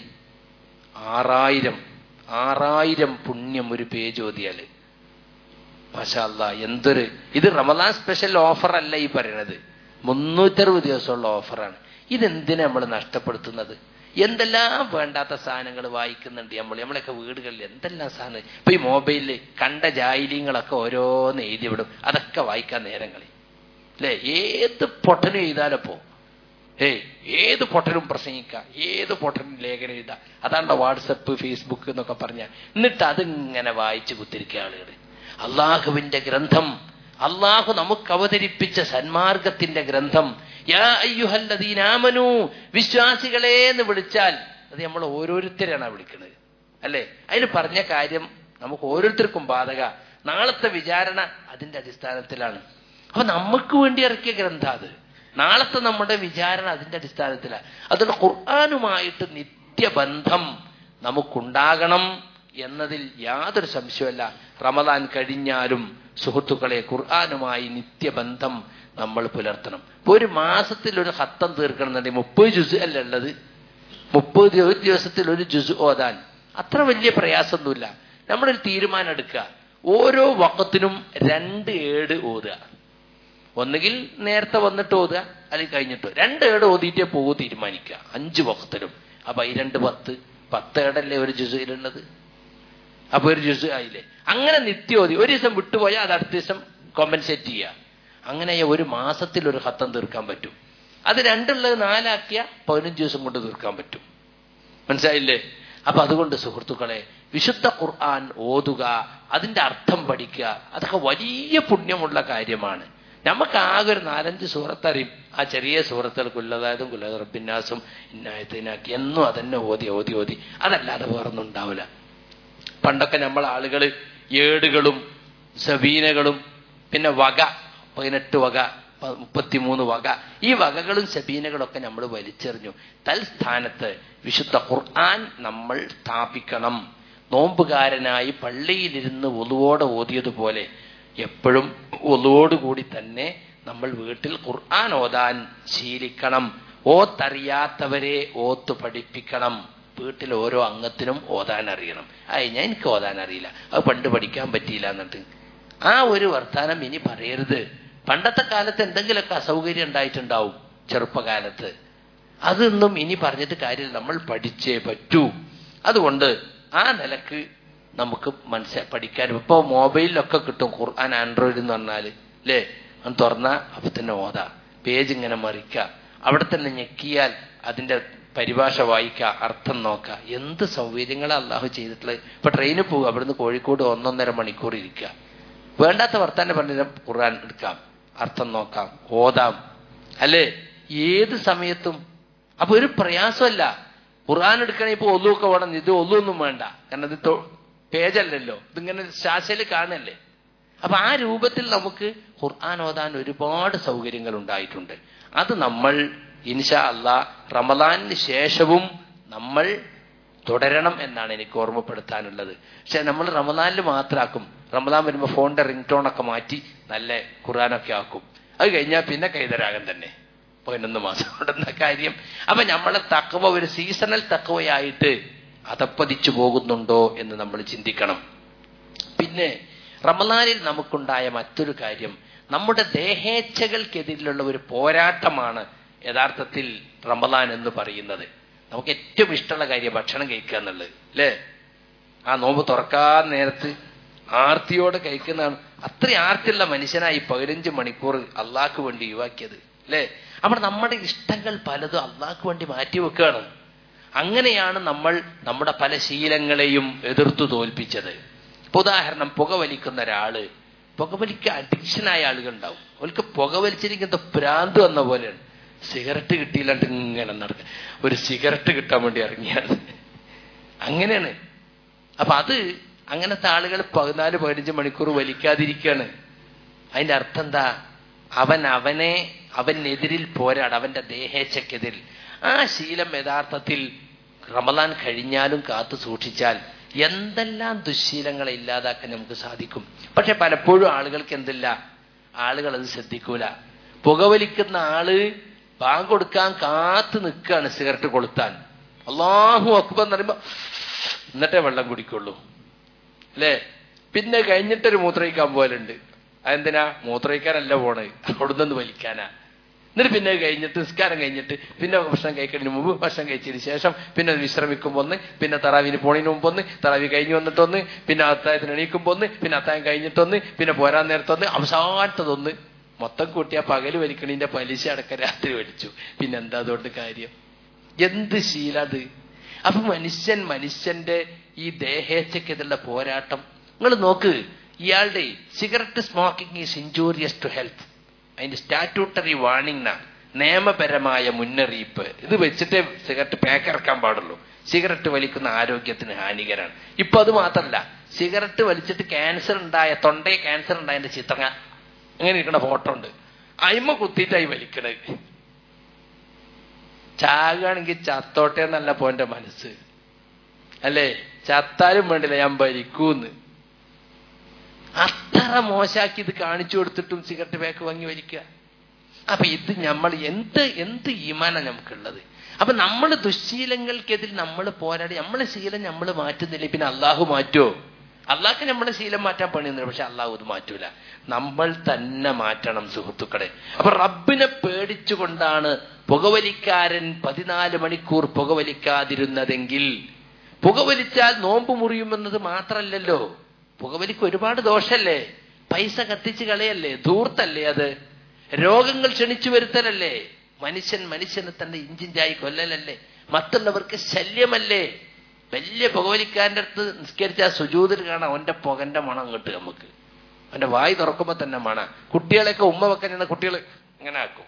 ആറായിരം ആറായിരം പുണ്യം ഒരു പേജ് ഓതിയാല് മാഷാല്ല എന്തൊരു ഇത് റമദാൻ സ്പെഷ്യൽ ഓഫർ അല്ല ഈ പറയണത് മുന്നൂറ്ററുപത് ദിവസമുള്ള ഓഫറാണ് ഇതെന്തിനാ നമ്മൾ നഷ്ടപ്പെടുത്തുന്നത് എന്തെല്ലാം വേണ്ടാത്ത സാധനങ്ങൾ വായിക്കുന്നുണ്ട് നമ്മൾ നമ്മളൊക്കെ വീടുകളിൽ എന്തെല്ലാം സാധനം ഇപ്പൊ ഈ മൊബൈലിൽ കണ്ട ജായില്യങ്ങളൊക്കെ ഓരോന്ന് എഴുതി വിടും അതൊക്കെ വായിക്കാൻ നേരങ്ങളിൽ അല്ലേ ഏത് പൊട്ടനും എഴുതാലപ്പോ ഏയ് ഏത് പൊട്ടനും പ്രസംഗിക്കാം ഏത് പൊട്ടനും ലേഖനം എഴുതാം അതാണല്ലോ വാട്സപ്പ് ഫേസ്ബുക്ക് എന്നൊക്കെ പറഞ്ഞ എന്നിട്ട് അതിങ്ങനെ വായിച്ചു കുത്തിരിക്കുക ആളുകൾ അള്ളാഹുവിന്റെ ഗ്രന്ഥം അള്ളാഹു നമുക്ക് അവതരിപ്പിച്ച സന്മാർഗത്തിന്റെ ഗ്രന്ഥം യാ അയ്യുഹല്ലദീനാമനു വിശ്വാസികളെ എന്ന് വിളിച്ചാൽ അത് നമ്മൾ ഓരോരുത്തരെയാണ് വിളിക്കുന്നത് അല്ലേ അതിന് പറഞ്ഞ കാര്യം നമുക്ക് ഓരോരുത്തർക്കും ബാധക നാളത്തെ വിചാരണ അതിന്റെ അടിസ്ഥാനത്തിലാണ് അപ്പൊ നമുക്ക് വേണ്ടി ഇറക്കിയ ഗ്രന്ഥ അത് നാളത്തെ നമ്മുടെ വിചാരണ അതിന്റെ അടിസ്ഥാനത്തിലാണ് അതുകൊണ്ട് ഖുർആാനുമായിട്ട് നിത്യബന്ധം നമുക്കുണ്ടാകണം എന്നതിൽ യാതൊരു സംശയമല്ല റമദാൻ കഴിഞ്ഞാലും സുഹൃത്തുക്കളെ ഖുർആാനുമായി നിത്യബന്ധം നമ്മൾ പുലർത്തണം ഇപ്പൊ ഒരു മാസത്തിൽ ഒരു ഹത്തം തീർക്കണമെന്നുണ്ടെങ്കിൽ മുപ്പത് ജുസ് അല്ല ഉള്ളത് മുപ്പത് ദിവ- ഒരു ദിവസത്തിൽ ഒരു ജുസ് ഓതാൻ അത്ര വലിയ പ്രയാസമൊന്നുമില്ല നമ്മളൊരു തീരുമാനം എടുക്കുക ഓരോ വക്കത്തിനും രണ്ട് ഏട് ഓതുക ഒന്നുകിൽ നേരത്തെ വന്നിട്ട് ഓതുക അല്ലെങ്കിൽ കഴിഞ്ഞിട്ട് രണ്ട് ഏട് ഓതിയിട്ടേ പോകും തീരുമാനിക്കുക അഞ്ച് വക്കത്തിലും അപ്പൊ ഈ രണ്ട് പത്ത് പത്ത് ഏടല്ലേ ഒരു ജുസയിലുള്ളത് അപ്പൊ ഒരു ജുസ് ആയില്ലേ അങ്ങനെ നിത്യോതി ഒരു ദിവസം വിട്ടുപോയാൽ അത് അടുത്ത ദിവസം കോമ്പൻസേറ്റ് ചെയ്യുക അങ്ങനെ ഒരു മാസത്തിൽ ഒരു ഹത്തം തീർക്കാൻ പറ്റും അത് രണ്ടുള്ളത് നാലാക്കിയ പതിനഞ്ച് ദിവസം കൊണ്ട് തീർക്കാൻ പറ്റും മനസ്സിലായില്ലേ അപ്പൊ അതുകൊണ്ട് സുഹൃത്തുക്കളെ വിശുദ്ധ ഖുർആൻ ഓതുക അതിന്റെ അർത്ഥം പഠിക്കുക അതൊക്കെ വലിയ പുണ്യമുള്ള കാര്യമാണ് നമുക്ക് ആകെ ഒരു നാലഞ്ച് സൂറത്തറിയും ആ ചെറിയ സൂറത്തുകൾ കുല്ലതായതും കുല്ലത റബ്ബിന്നാസും ഇന്നായത്തിനാക്കി എന്നും അതന്നെ ഓതി ഓതി ഓതി അതല്ലാതെ വേറൊന്നും ഉണ്ടാവില്ല പണ്ടൊക്കെ നമ്മൾ ആളുകൾ ഏടുകളും സബീനകളും പിന്നെ വക പതിനെട്ട് വക പ- മുപ്പത്തിമൂന്ന് വക ഈ വകകളും സബീനകളൊക്കെ നമ്മൾ വലിച്ചെറിഞ്ഞു തൽസ്ഥാനത്ത് വിശുദ്ധ ഖുർആൻ നമ്മൾ സ്ഥാപിക്കണം നോമ്പുകാരനായി പള്ളിയിലിരുന്ന് ഒലുവോടെ ഓതിയതുപോലെ എപ്പോഴും ഒലുവോടുകൂടി തന്നെ നമ്മൾ വീട്ടിൽ ഖുർആൻ ഓതാൻ ശീലിക്കണം ഓത്തറിയാത്തവരെ ഓത്ത് പഠിപ്പിക്കണം വീട്ടിൽ ഓരോ അംഗത്തിനും ഓതാൻ അറിയണം ആയി ഞാൻ എനിക്ക് ഓതാൻ അറിയില്ല അത് പണ്ട് പഠിക്കാൻ പറ്റിയില്ല എന്നിട്ട് ആ ഒരു വർത്താനം ഇനി പറയരുത് പണ്ടത്തെ കാലത്ത് എന്തെങ്കിലുമൊക്കെ അസൗകര്യം ഉണ്ടായിട്ടുണ്ടാവും ചെറുപ്പകാലത്ത് അതൊന്നും ഇനി പറഞ്ഞിട്ട് കാര്യമില്ല നമ്മൾ പഠിച്ചേ പറ്റൂ അതുകൊണ്ട് ആ നിലക്ക് നമുക്ക് മനസ്സിൽ പഠിക്കാനും ഇപ്പൊ മൊബൈലിലൊക്കെ കിട്ടും ഖുർആൻ ആൻഡ്രോയിഡ് എന്ന് പറഞ്ഞാല് അല്ലേ അത് തുറന്നാ അപ്പൊ തന്നെ ഓതാ പേജ് ഇങ്ങനെ മറിക്കുക അവിടെ തന്നെ ഞെക്കിയാൽ അതിന്റെ പരിഭാഷ വായിക്കുക അർത്ഥം നോക്കുക എന്ത് സൗകര്യങ്ങളാ അള്ളാഹു ചെയ്തിട്ടുള്ളത് ഇപ്പൊ ട്രെയിനിൽ പോകുക അവിടുന്ന് കോഴിക്കോട് ഒന്നൊന്നര മണിക്കൂർ ഇരിക്കുക വേണ്ടാത്ത വർത്താനം പറഞ്ഞ ഖുർആൻ എടുക്കാം അർത്ഥം നോക്കാം ഓതാം അല്ലേ ഏത് സമയത്തും അപ്പൊ ഒരു പ്രയാസമല്ല ഖുർആൻ എടുക്കണേ ഇപ്പൊ ഒന്നുമൊക്കെ വേണം ഇത് ഒന്നും വേണ്ട കാരണം ഇത് തൊ- പേജല്ലല്ലോ ഇതിങ്ങനെ ശാശയിൽ കാണല്ലേ അപ്പൊ ആ രൂപത്തിൽ നമുക്ക് ഖുർആൻ ഓതാൻ ഒരുപാട് സൗകര്യങ്ങൾ ഉണ്ടായിട്ടുണ്ട് അത് നമ്മൾ ഇൻഷാ അള്ളാ റമദാനിന് ശേഷവും നമ്മൾ തുടരണം എന്നാണ് എനിക്ക് ഓർമ്മപ്പെടുത്താനുള്ളത് പക്ഷെ നമ്മൾ റമദാനിൽ മാത്രമാക്കും റമദാൻ വരുമ്പോൾ ഫോണിന്റെ റിംഗ് ടോൺ ഒക്കെ മാറ്റി നല്ല ഖുർആനൊക്കെ ആക്കും അത് കഴിഞ്ഞാൽ പിന്നെ കൈതരാഗം തന്നെ പതിനൊന്ന് മാസം കൊണ്ടെന്ന കാര്യം അപ്പൊ നമ്മളെ തക്കവ ഒരു സീസണൽ തക്കവയായിട്ട് അതപ്പതിച്ചു പോകുന്നുണ്ടോ എന്ന് നമ്മൾ ചിന്തിക്കണം പിന്നെ റമലാനിൽ നമുക്കുണ്ടായ മറ്റൊരു കാര്യം നമ്മുടെ ദേഹേച്ഛകൾക്കെതിരിലുള്ള ഒരു പോരാട്ടമാണ് യഥാർത്ഥത്തിൽ റമലാൻ എന്ന് പറയുന്നത് നമുക്ക് ഏറ്റവും ഇഷ്ടമുള്ള കാര്യം ഭക്ഷണം കഴിക്കുക എന്നുള്ളത് അല്ലേ ആ നോമ്പ് തുറക്കാൻ നേരത്ത് ആർത്തിയോടെ കഴിക്കുന്നതാണ് അത്രയും ആർത്തിയുള്ള മനുഷ്യനായി പതിനഞ്ച് മണിക്കൂർ അള്ളാഹ്ക്ക് വേണ്ടി ഒഴിവാക്കിയത് അല്ലേ അവിടെ നമ്മുടെ ഇഷ്ടങ്ങൾ പലതും അള്ളാഹ്ക്ക് വേണ്ടി മാറ്റി വെക്കുകയാണ് അങ്ങനെയാണ് നമ്മൾ നമ്മുടെ പല ശീലങ്ങളെയും എതിർത്തു തോൽപ്പിച്ചത് ഇപ്പൊ ഉദാഹരണം പുകവലിക്കുന്ന ഒരാള് പുകവലിക്ക് അഡിക്ഷനായ ആളുകൾ ഉണ്ടാവും അവർക്ക് പുകവലിച്ചിരിക്കുന്ന ഭ്രാന്ത് വന്ന പോലെയാണ് സിഗരറ്റ് കിട്ടിയില്ലാണ്ട് ഇങ്ങനെ നടക്കുക ഒരു സിഗരറ്റ് കിട്ടാൻ വേണ്ടി ഇറങ്ങിയാണ് അങ്ങനെയാണ് അപ്പൊ അത് അങ്ങനത്തെ ആളുകൾ പതിനാല് പതിനഞ്ച് മണിക്കൂർ വലിക്കാതിരിക്കുകയാണ് അതിന്റെ അർത്ഥം എന്താ അവൻ അവനെ അവനെതിരിൽ പോരാട് അവന്റെ ദേഹേച്ഛക്കെതിരിൽ ആ ശീലം യഥാർത്ഥത്തിൽ റമദാൻ കഴിഞ്ഞാലും കാത്തു സൂക്ഷിച്ചാൽ എന്തെല്ലാം ദുശ്ശീലങ്ങളെ ഇല്ലാതാക്കാൻ നമുക്ക് സാധിക്കും പക്ഷെ പലപ്പോഴും ആളുകൾക്ക് എന്തില്ല ആളുകൾ അത് ശ്രദ്ധിക്കൂല പുകവലിക്കുന്ന ആള് ബാങ്ക് കൊടുക്കാൻ കാത്തു നിൽക്കുകയാണ് സിഗരറ്റ് കൊളുത്താൻ അള്ളാഹു അക്ബർ എന്ന് പറയുമ്പോ എന്നിട്ടേ വെള്ളം കുടിക്കുള്ളൂ അല്ലേ പിന്നെ കഴിഞ്ഞിട്ടൊരു മൂത്രയിക്കാൻ പോലുണ്ട് അതെന്തിനാ മൂത്രയിക്കാനല്ല പോണ് അവിടുന്ന് വലിക്കാനാ എന്നിട്ട് പിന്നെ കഴിഞ്ഞിട്ട് നിസ്കാരം കഴിഞ്ഞിട്ട് പിന്നെ ഭക്ഷണം കഴിക്കുന്നതിന് മുമ്പ് ഭക്ഷണം കഴിച്ചതിന് ശേഷം പിന്നെ വിശ്രമിക്കുമ്പോൾ ഒന്ന് പിന്നെ തറാവിന് പോണതിന് മുമ്പ് ഒന്ന് തറാവി കഴിഞ്ഞ് വന്നിട്ടൊന്ന് പിന്നെ അത്തായത്തിന് എണീക്കുമ്പോൾ ഒന്ന് പിന്നെ അത്തായം കഴിഞ്ഞിട്ടൊന്ന് പിന്നെ പോരാൻ നേരത്തൊന്ന് അവസാനത്തതൊന്ന് മൊത്തം കൂട്ടിയ പകല് വലിക്കണിന്റെ പലിശ അടക്കം രാത്രി വലിച്ചു പിന്നെ എന്താ അതുകൊണ്ട് കാര്യം എന്ത് ശീലത് അപ്പൊ മനുഷ്യൻ മനുഷ്യന്റെ ഈ ദേഹേച്ഛക്കെതിലുള്ള പോരാട്ടം നിങ്ങൾ നോക്ക് ഇയാളുടെ cigarette smoking is injurious to health അതിന്റെ സ്റ്റാറ്റ്യൂട്ടറി വാണിംഗ് നിയമപരമായ മുന്നറിയിപ്പ് ഇത് വെച്ചിട്ടേ സിഗരറ്റ് പാക്ക് ഇറക്കാൻ പാടുള്ളൂ സിഗരറ്റ് വലിക്കുന്ന ആരോഗ്യത്തിന് ഹാനികരാണ് ഇപ്പൊ അത് മാത്രമല്ല സിഗരറ്റ് വലിച്ചിട്ട് ക്യാൻസർ ഉണ്ടായ തൊണ്ടയെ ക്യാൻസർ ഉണ്ടായതിന്റെ ചിത്രങ്ങ അങ്ങനെ ഇരിക്കുന്ന ഫോട്ടോ ഉണ്ട് അയിമ കുത്തിയിട്ടായി വലിക്കണത് ചാകുകയാണെങ്കിൽ ചത്തോട്ടെ എന്നല്ല പോന്റെ മനസ്സ് അല്ലേ ചത്താലും വേണ്ടില്ല ഞാൻ ഭരിക്കൂന്ന് അത്ര മോശാക്കി ഇത് കാണിച്ചു കൊടുത്തിട്ടും സിഗരറ്റ് പാക്ക് വാങ്ങി വലിക്കുക അപ്പൊ ഇത് നമ്മൾ എന്ത് എന്ത് ഈമാന നമുക്കുള്ളത് അപ്പൊ നമ്മൾ ദുശ്ശീലങ്ങൾക്കെതിൽ നമ്മൾ പോരാടി നമ്മളെ ശീലം നമ്മൾ മാറ്റുന്നില്ല പിന്നെ അള്ളാഹു മാറ്റുമോ അള്ളാഹ്ക്ക് നമ്മളെ ശീലം മാറ്റാൻ പണിയൊന്നുമില്ല പക്ഷെ അള്ളാഹു ഇത് മാറ്റൂല നമ്മൾ തന്നെ മാറ്റണം സുഹൃത്തുക്കളെ അപ്പൊ റബ്ബിനെ പേടിച്ചുകൊണ്ടാണ് പുകവലിക്കാരൻ പതിനാല് മണിക്കൂർ പുകവലിക്കാതിരുന്നതെങ്കിൽ പുകവലിച്ചാൽ നോമ്പ് മുറിയുമെന്നത് മാത്രല്ലല്ലോ പുകവലിക്ക് ഒരുപാട് ദോഷല്ലേ പൈസ കത്തിച്ച് കളയല്ലേ ധൂർത്തല്ലേ അത് രോഗങ്ങൾ ക്ഷണിച്ചു വരുത്തലല്ലേ മനുഷ്യൻ മനുഷ്യനെ തന്നെ ഇഞ്ചിഞ്ചായി കൊല്ലലല്ലേ മറ്റുള്ളവർക്ക് ശല്യമല്ലേ വലിയ പുകവലിക്കാരൻ്റെ അടുത്ത് നിസ്കരിച്ച ആ സുജൂതിൽ കാണാം അവന്റെ പുകന്റെ മണം കിട്ടും നമുക്ക് അവന്റെ വായി തുറക്കുമ്പോ തന്നെ മണ കുട്ടികളെയൊക്കെ ഉമ്മ വെക്കാൻ കുട്ടികൾ ഇങ്ങനെ ആക്കും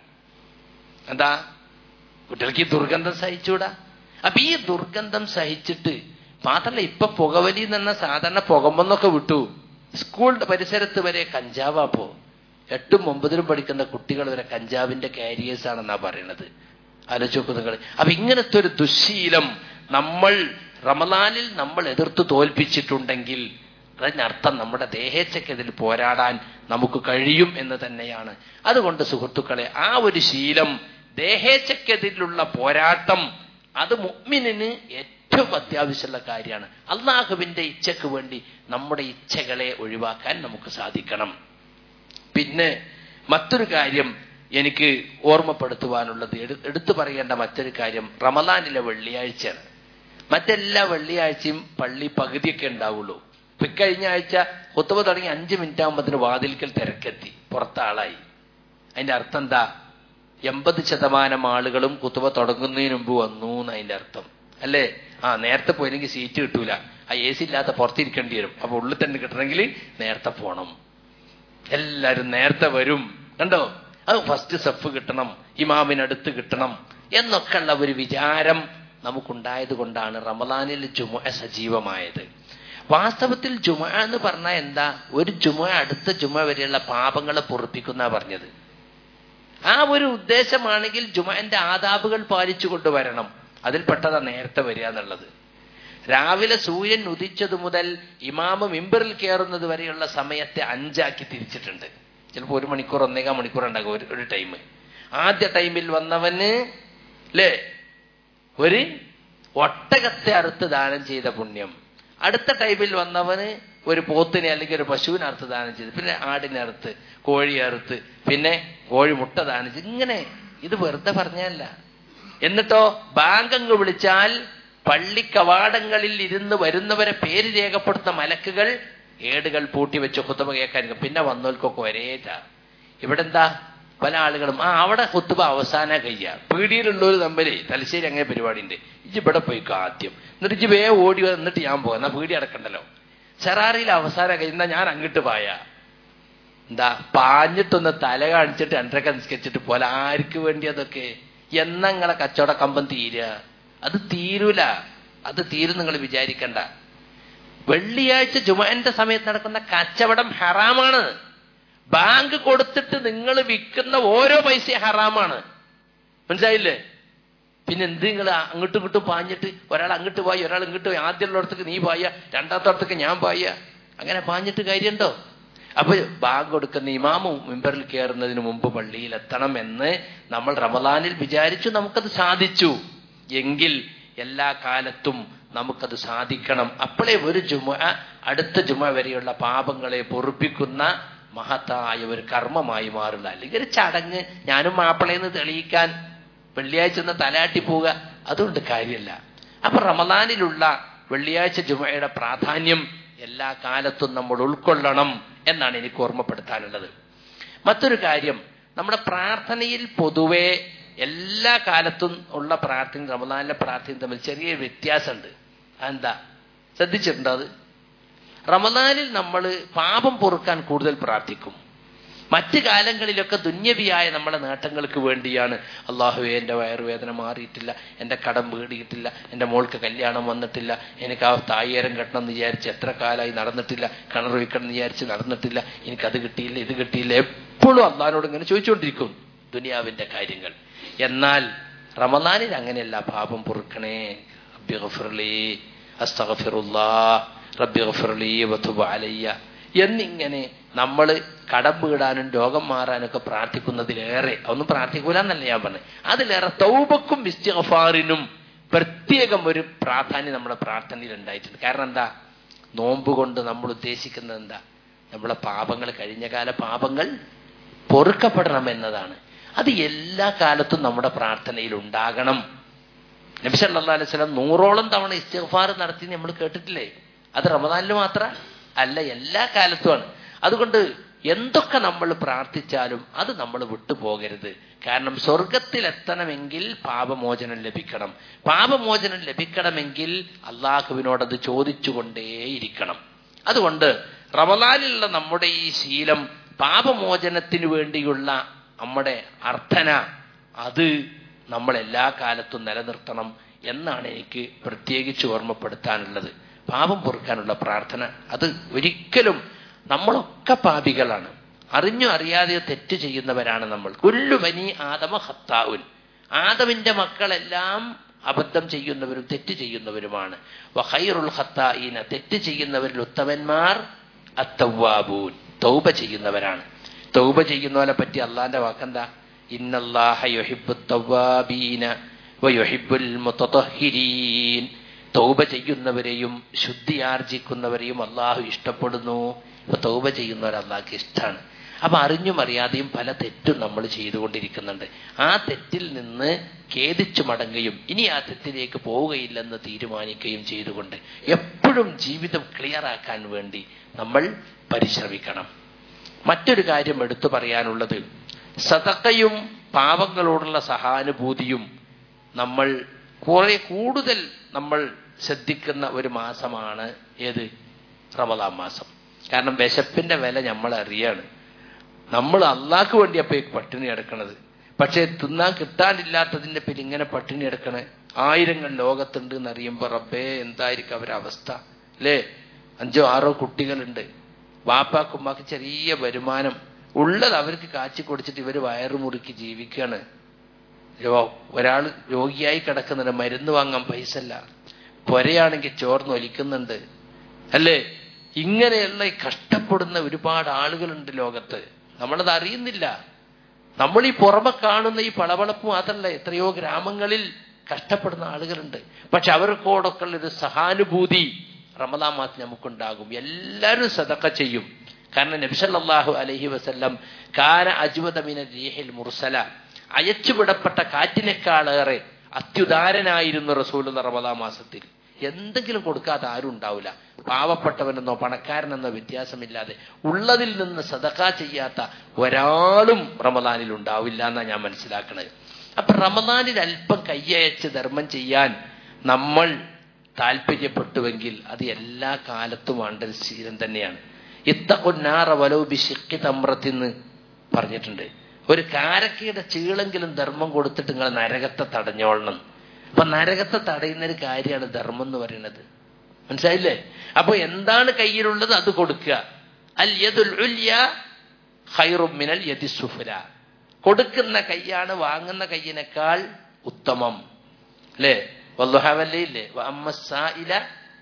എന്താ കുട്ടികൾക്ക് ഈ ദുർഗന്ധം സഹിച്ചൂടാ അപ്പൊ ഈ ദുർഗന്ധം സഹിച്ചിട്ട് മാത്രല്ല ഇപ്പൊ പുകവലി എന്ന് പറഞ്ഞാൽ സാധാരണ പുകമ്പെന്നൊക്കെ വിട്ടു സ്കൂളിന്റെ പരിസരത്ത് വരെ കഞ്ചാവാപ്പോ എട്ടും ഒമ്പതിലും പഠിക്കുന്ന കുട്ടികൾ വരെ കഞ്ചാവിന്റെ കാരിയേഴ്സ് ആണെന്നാ പറയണത് ആലോചിക്കു നിങ്ങൾ അപ്പൊ ഇങ്ങനത്തെ ഒരു ദുശീലം നമ്മൾ റമദാനിൽ നമ്മൾ എതിർത്ത് തോൽപ്പിച്ചിട്ടുണ്ടെങ്കിൽ അതിനർത്ഥം നമ്മുടെ ദേഹേച്ഛക്കെതിൽ പോരാടാൻ നമുക്ക് കഴിയും എന്ന് തന്നെയാണ് അതുകൊണ്ട് സുഹൃത്തുക്കളെ ആ ഒരു ശീലം ദേഹേച്ഛക്കെതിലുള്ള പോരാട്ടം അത് മുഗ്മിനിന് ഏറ്റവും അത്യാവശ്യമുള്ള കാര്യമാണ് അള്ളാഹുവിന്റെ ഇച്ഛക്ക് വേണ്ടി നമ്മുടെ ഇച്ഛകളെ ഒഴിവാക്കാൻ നമുക്ക് സാധിക്കണം പിന്നെ മറ്റൊരു കാര്യം എനിക്ക് ഓർമ്മപ്പെടുത്തുവാനുള്ളത് എടുത്തു പറയേണ്ട മറ്റൊരു കാര്യം റമദാനിലെ വെള്ളിയാഴ്ചയാണ് മറ്റെല്ലാ വെള്ളിയാഴ്ചയും പള്ളി പകുതിയൊക്കെ ഉണ്ടാവുള്ളൂ ഇപ്പൊ കഴിഞ്ഞ ആഴ്ച കുത്തുവ തുടങ്ങി അഞ്ച് മിനിറ്റ് ആകുമ്പത്തിന് വാതിൽക്കൽ തിരക്കെത്തി പുറത്താളായി അതിന്റെ അർത്ഥം എന്താ എൺപത് ശതമാനം ആളുകളും കുത്തുവ തുടങ്ങുന്നതിന് മുമ്പ് വന്നു എന്ന് അതിന്റെ അർത്ഥം അല്ലേ ആ നേരത്തെ പോയില്ലെങ്കിൽ സീറ്റ് കിട്ടൂല ആ എ സി ഇല്ലാത്ത പുറത്തിരിക്കേണ്ടി വരും അപ്പൊ ഉള്ളിൽ തന്നെ കിട്ടണമെങ്കിൽ നേരത്തെ പോണം എല്ലാരും നേരത്തെ വരും കണ്ടോ അത് ഫസ്റ്റ് സെഫ് കിട്ടണം ഇമാമിനടുത്ത് കിട്ടണം എന്നൊക്കെയുള്ള ഒരു വിചാരം നമുക്കുണ്ടായത് കൊണ്ടാണ് റമദാനിൽ ജുമ സജീവമായത് വാസ്തവത്തിൽ ജുമ എന്ന് പറഞ്ഞാൽ എന്താ ഒരു ജുമ അടുത്ത ജുമ വരെയുള്ള പാപങ്ങളെ പൊറപ്പിക്കുന്ന പറഞ്ഞത് ആ ഒരു ഉദ്ദേശമാണെങ്കിൽ ജുമന്റെ ആദാബുകൾ പാലിച്ചു കൊണ്ടുവരണം അതിൽപ്പെട്ടതാ നേരത്തെ വരിക എന്നുള്ളത് രാവിലെ സൂര്യൻ ഉദിച്ചതു മുതൽ ഇമാമ് മിമ്പറിൽ കയറുന്നത് വരെയുള്ള സമയത്തെ അഞ്ചാക്കി തിരിച്ചിട്ടുണ്ട് ചിലപ്പോൾ ഒരു മണിക്കൂർ ഒന്നേകാൽ മണിക്കൂർ ഉണ്ടാകും ഒരു ഒരു ടൈം ആദ്യ ടൈമിൽ വന്നവന് അല്ലേ ഒരു ഒട്ടകത്തെ അറുത്ത് ദാനം ചെയ്ത പുണ്യം അടുത്ത ടൈമിൽ വന്നവന് ഒരു പോത്തിനെ അല്ലെങ്കിൽ ഒരു പശുവിനെ അറുത്ത് ദാനം ചെയ്ത് പിന്നെ ആടിനെ അറുത്ത് കോഴി അറുത്ത് പിന്നെ കോഴി മുട്ട ദാനം ചെയ്ത് ഇങ്ങനെ ഇത് വെറുതെ പറഞ്ഞല്ല എന്നിട്ടോ ബാങ്ക് അങ്ങ് വിളിച്ചാൽ പള്ളി കവാടങ്ങളിൽ ഇരുന്ന് വരുന്നവരെ പേര് രേഖപ്പെടുത്തുന്ന മലക്കുകൾ ഏടുകൾ പൂട്ടിവെച്ച് കുത്തുബ കേൾക്കാൻ പിന്നെ വന്നവർക്കൊക്കെ ഒരേറ്റാ ഇവിടെ എന്താ പല ആളുകളും ആ അവിടെ കുത്തുബ അവസാന കയ്യ പീടിയിലുള്ളവർ തമ്മിൽ തലശ്ശേരി അങ്ങനെ പരിപാടി ഉണ്ട് ഇജ്ജ് ഇവിടെ പോയിക്കോ ആദ്യം എന്നിട്ട് ഇജ്ജ് വേ ഓടി വന്നിട്ട് ഞാൻ പോകാം എന്നാ പീടി അടക്കണ്ടല്ലോ ചെറാറിയിൽ അവസാന കയ്യ എന്നാ ഞാൻ അങ്ങോട്ട് പോയാ എന്താ പാഞ്ഞിട്ടൊന്ന് തല കാണിച്ചിട്ട് രണ്ടരക്ക നിസ്കരിച്ചിട്ട് പോലെ ആർക്ക് വേണ്ടി അതൊക്കെ എന്നങ്ങളെ കച്ചവട കമ്പം തീരുക അത് തീരൂല അത് തീരും നിങ്ങൾ വിചാരിക്കണ്ട വെള്ളിയാഴ്ച ജുമാന്റെ സമയത്ത് നടക്കുന്ന കച്ചവടം ഹറാമാണ് ബാങ്ക് കൊടുത്തിട്ട് നിങ്ങൾ വിൽക്കുന്ന ഓരോ പൈസ ഹറാമാണ് മനസ്സിലായില്ലേ പിന്നെ എന്ത് നിങ്ങൾ അങ്ങോട്ടും ഇങ്ങോട്ടും പാഞ്ഞിട്ട് ഒരാൾ അങ്ങോട്ട് പോയി ഒരാൾ ഇങ്ങോട്ട് പോയി ആദ്യമുള്ളിടത്തേക്ക് നീ പായ രണ്ടാമത്തെ ഞാൻ പായ അങ്ങനെ പാഞ്ഞിട്ട് കാര്യമുണ്ടോ അപ്പൊ ബാങ്ക് കൊടുക്കുന്ന ഇമാമും മെമ്പറിൽ കയറുന്നതിന് മുമ്പ് പള്ളിയിൽ എത്തണം എന്ന് നമ്മൾ റമദാനിൽ വിചാരിച്ചു നമുക്കത് സാധിച്ചു എങ്കിൽ എല്ലാ കാലത്തും നമുക്കത് സാധിക്കണം അപ്പോഴേ ഒരു ജുമ അടുത്ത ജുമ വരെയുള്ള പാപങ്ങളെ പൊറുപ്പിക്കുന്ന മഹത്തായ ഒരു കർമ്മമായി മാറില്ല അല്ലെങ്കിൽ ഒരു ചടങ്ങ് ഞാനും മാപ്പിളയെന്ന് തെളിയിക്കാൻ വെള്ളിയാഴ്ച ഒന്ന് തലാട്ടി പോവുക അതുകൊണ്ട് കാര്യമില്ല അപ്പൊ റമദാനിലുള്ള വെള്ളിയാഴ്ച ജുമയുടെ പ്രാധാന്യം എല്ലാ കാലത്തും നമ്മൾ ഉൾക്കൊള്ളണം എന്നാണ് എനിക്ക് ഓർമ്മപ്പെടുത്താനുള്ളത് മറ്റൊരു കാര്യം നമ്മുടെ പ്രാർത്ഥനയിൽ പൊതുവെ എല്ലാ കാലത്തും ഉള്ള പ്രാർത്ഥന റമദാനിലെ പ്രാർത്ഥന തമ്മിൽ ചെറിയ വ്യത്യാസമുണ്ട് എന്താ ശ്രദ്ധിച്ചിട്ടുണ്ടോ അത് റമദാനിൽ നമ്മൾ പാപം പൊറുക്കാൻ കൂടുതൽ പ്രാർത്ഥിക്കും മറ്റ് കാലങ്ങളിലൊക്കെ ദുന്യവിയായ നമ്മുടെ നേട്ടങ്ങൾക്ക് വേണ്ടിയാണ് അള്ളാഹുവെ എൻ്റെ വയറുവേദന മാറിയിട്ടില്ല എൻ്റെ കടം വീടിയിട്ടില്ല എൻ്റെ മോൾക്ക് കല്യാണം വന്നിട്ടില്ല എനിക്ക് ആ തായേരം കെട്ടണം എന്ന് വിചാരിച്ച് എത്ര കാലമായി നടന്നിട്ടില്ല കിണർ വയ്ക്കണം എന്ന് വിചാരിച്ച് നടന്നിട്ടില്ല എനിക്കത് കിട്ടിയില്ല ഇത് കിട്ടിയില്ല എപ്പോഴും അള്ളാഹിനോട് ഇങ്ങനെ ചോദിച്ചുകൊണ്ടിരിക്കും ദുനിയാവിൻ്റെ കാര്യങ്ങൾ എന്നാൽ റമദാനിൽ അങ്ങനെയല്ല പാപം പൊറുക്കണേ റബ്ബി ഗഫിർലി അസ്തഗഫിറുല്ലാ റബ്ബി ഗഫിർലി വതുബ് അലയ്യ എന്നിങ്ങനെ നമ്മൾ കടം വീടാനും രോഗം മാറാനൊക്കെ പ്രാർത്ഥിക്കുന്നതിലേറെ ഒന്നും പ്രാർത്ഥിക്കൂല എന്നല്ല ഞാൻ പറഞ്ഞത് അതിലേറെ തൗബക്കും ഇസ്തിഗഫാറിനും പ്രത്യേകം ഒരു പ്രാധാന്യം നമ്മുടെ പ്രാർത്ഥനയിൽ ഉണ്ടായിട്ടുണ്ട് കാരണം എന്താ നോമ്പ് കൊണ്ട് നമ്മൾ ഉദ്ദേശിക്കുന്നത് എന്താ നമ്മളെ പാപങ്ങൾ കഴിഞ്ഞ കാല പാപങ്ങൾ പൊറുക്കപ്പെടണം എന്നതാണ് അത് എല്ലാ കാലത്തും നമ്മുടെ പ്രാർത്ഥനയിൽ ഉണ്ടാകണം നബി സല്ലല്ലാഹു അലൈഹി വസല്ലം നൂറോളം തവണ ഇസ്തിഗ്ഫാർ നടത്തി നമ്മൾ കേട്ടിട്ടില്ലേ അത് റമദാനിൽ മാത്രം അല്ല എല്ലാ കാലത്തുമാണ് അതുകൊണ്ട് എന്തൊക്കെ നമ്മൾ പ്രാർത്ഥിച്ചാലും അത് നമ്മൾ വിട്ടുപോകരുത് കാരണം സ്വർഗത്തിലെത്തണമെങ്കിൽ പാപമോചനം ലഭിക്കണം പാപമോചനം ലഭിക്കണമെങ്കിൽ അള്ളാഹുവിനോട് അത് ചോദിച്ചുകൊണ്ടേയിരിക്കണം അതുകൊണ്ട് റമദാനിലുള്ള നമ്മുടെ ഈ ശീലം പാപമോചനത്തിന് വേണ്ടിയുള്ള നമ്മുടെ അർത്ഥന അത് നമ്മൾ എല്ലാ കാലത്തും നിലനിർത്തണം എന്നാണ് എനിക്ക് പ്രത്യേകിച്ച് ഓർമ്മപ്പെടുത്താനുള്ളത് പാപം പൊറുക്കാനുള്ള പ്രാർത്ഥന അത് ഒരിക്കലും നമ്മളൊക്കെ പാപികളാണ് അറിഞ്ഞോ അറിയാതെയോ തെറ്റ് ചെയ്യുന്നവരാണ് നമ്മൾ കുല്ലു ബനി ആദമ ഹത്താവുൻ ആദമിന്റെ മക്കളെല്ലാം അബദ്ധം ചെയ്യുന്നവരും തെറ്റ് ചെയ്യുന്നവരുമാണ് വഹൈറുൽ ഹത്തായിന തെറ്റ് ചെയ്യുന്നവരിൽ ഉത്തമന്മാർ അത്തവാബൂൻ തൗബ ചെയ്യുന്നവരാണ് തൗബ ചെയ്യുന്നവനെ പറ്റി അള്ളാന്റെ വാക്കെന്താ ഇന്നല്ലാഹ യുഹിബ്ബു തവ്വാബീന വയുഹിബ്ബുൽ മുതതഹിരീൻ തൗബ ചെയ്യുന്നവരെയും ശുദ്ധിയാർജിക്കുന്നവരെയും അള്ളാഹു ഇഷ്ടപ്പെടുന്നു ഇപ്പൊ തൗബ ചെയ്യുന്നവർ അള്ളാഹ്ക്ക് ഇഷ്ടമാണ് അപ്പൊ അറിഞ്ഞും അറിയാതെയും പല തെറ്റും നമ്മൾ ചെയ്തുകൊണ്ടിരിക്കുന്നുണ്ട് ആ തെറ്റിൽ നിന്ന് ഖേദിച്ചു മടങ്ങുകയും ഇനി ആ തെറ്റിലേക്ക് പോവുകയില്ലെന്ന് തീരുമാനിക്കുകയും ചെയ്തുകൊണ്ട് എപ്പോഴും ജീവിതം ക്ലിയർ ആക്കാൻ വേണ്ടി നമ്മൾ പരിശ്രമിക്കണം മറ്റൊരു കാര്യം എടുത്തു പറയാനുള്ളത് സതക്കയും പാവങ്ങളോടുള്ള സഹാനുഭൂതിയും നമ്മൾ കുറെ കൂടുതൽ നമ്മൾ ശ്രദ്ധിക്കുന്ന ഒരു മാസമാണ് ഏത് റമദാൻ മാസം കാരണം വിശപ്പിന്റെ വില നമ്മൾ അറിയാണ് നമ്മൾ അള്ളാഹ്ക്ക് വേണ്ടി അപ്പൊ ഈ പട്ടിണി എടുക്കണത് പക്ഷെ തിന്നാൻ കിട്ടാനില്ലാത്തതിന്റെ പേര് ഇങ്ങനെ പട്ടിണി എടുക്കണേ ആയിരങ്ങൾ ലോകത്തുണ്ട് എന്നറിയുമ്പോ റബ്ബേ എന്തായിരിക്കും അവരുടെ അവസ്ഥ അല്ലേ അഞ്ചോ ആറോ കുട്ടികളുണ്ട് വാപ്പാക്കുമ്മാക്ക് ചെറിയ വരുമാനം ഉള്ളത് അവർക്ക് കാച്ചി കൊടുത്തിട്ട് ഇവർ വയറു മുറുക്കി ജീവിക്കുകയാണ് ഒരാൾ രോഗിയായി കിടക്കുന്നുണ്ട് മരുന്ന് വാങ്ങാൻ പൈസ അല്ല പൊരയാണെങ്കിൽ ചോർന്ന് ഒലിക്കുന്നുണ്ട് അല്ലേ ഇങ്ങനെയുള്ള ഈ കഷ്ടപ്പെടുന്ന ഒരുപാട് ആളുകളുണ്ട് ലോകത്ത് നമ്മളത് അറിയുന്നില്ല നമ്മൾ ഈ പുറമെ കാണുന്ന ഈ പളവളപ്പ് മാത്രമല്ല എത്രയോ ഗ്രാമങ്ങളിൽ കഷ്ടപ്പെടുന്ന ആളുകളുണ്ട് പക്ഷെ അവർക്കോടൊക്കെ ഒരു സഹാനുഭൂതി റമദാൻ മാസം നമുക്കുണ്ടാകും എല്ലാവരും സദക്ക ചെയ്യും കാരണം നബിസല്ലാഹു അലഹി വസ്ല്ലം കാന അജ്വതമിന രീഹിൽ മുർസല അയച്ചുവിടപ്പെട്ട കാറ്റിനേക്കാളേറെ അത്യുദാരനായിരുന്നു റസൂൽ റമദാ മാസത്തിൽ എന്തെങ്കിലും കൊടുക്കാതെ ആരും ഉണ്ടാവില്ല പാവപ്പെട്ടവനെന്നോ പണക്കാരനെന്നോ വ്യത്യാസമില്ലാതെ ഉള്ളതിൽ നിന്ന് സദക്ക ചെയ്യാത്ത ഒരാളും റമദാനിൽ ഉണ്ടാവില്ല എന്നാണ് ഞാൻ മനസ്സിലാക്കുന്നത് അപ്പൊ റമദാനിൽ അല്പം കയ്യയച്ച് ധർമ്മം ചെയ്യാൻ നമ്മൾ താല്പര്യപ്പെട്ടുവെങ്കിൽ അത് എല്ലാ കാലത്തും വേണ്ട ഒരു ശീലം തന്നെയാണ് ഇത്തക്കൊന്നാറ വലവ് ബിഷിക്കി തമ്രത്തിന്ന് പറഞ്ഞിട്ടുണ്ട് ഒരു കാരക്കയുടെ ചീളെങ്കിലും ധർമ്മം കൊടുത്തിട്ട് നിങ്ങൾ നരകത്തെ തടഞ്ഞോളണം അപ്പൊ നരകത്തെ തടയുന്ന ഒരു കാര്യമാണ് ധർമ്മം എന്ന് പറയുന്നത് മനസ്സിലായില്ലേ അപ്പൊ എന്താണ് കയ്യിലുള്ളത് അത് കൊടുക്കുക അൽ യദുൽ ഉല്യ ഖൈറും മിനൽ യദി സുഫല കൊടുക്കുന്ന കൈയാണ് വാങ്ങുന്ന കയ്യിനേക്കാൾ ഉത്തമം അല്ലേ വല്ലുഹാവല്ലേ അമ്മസായില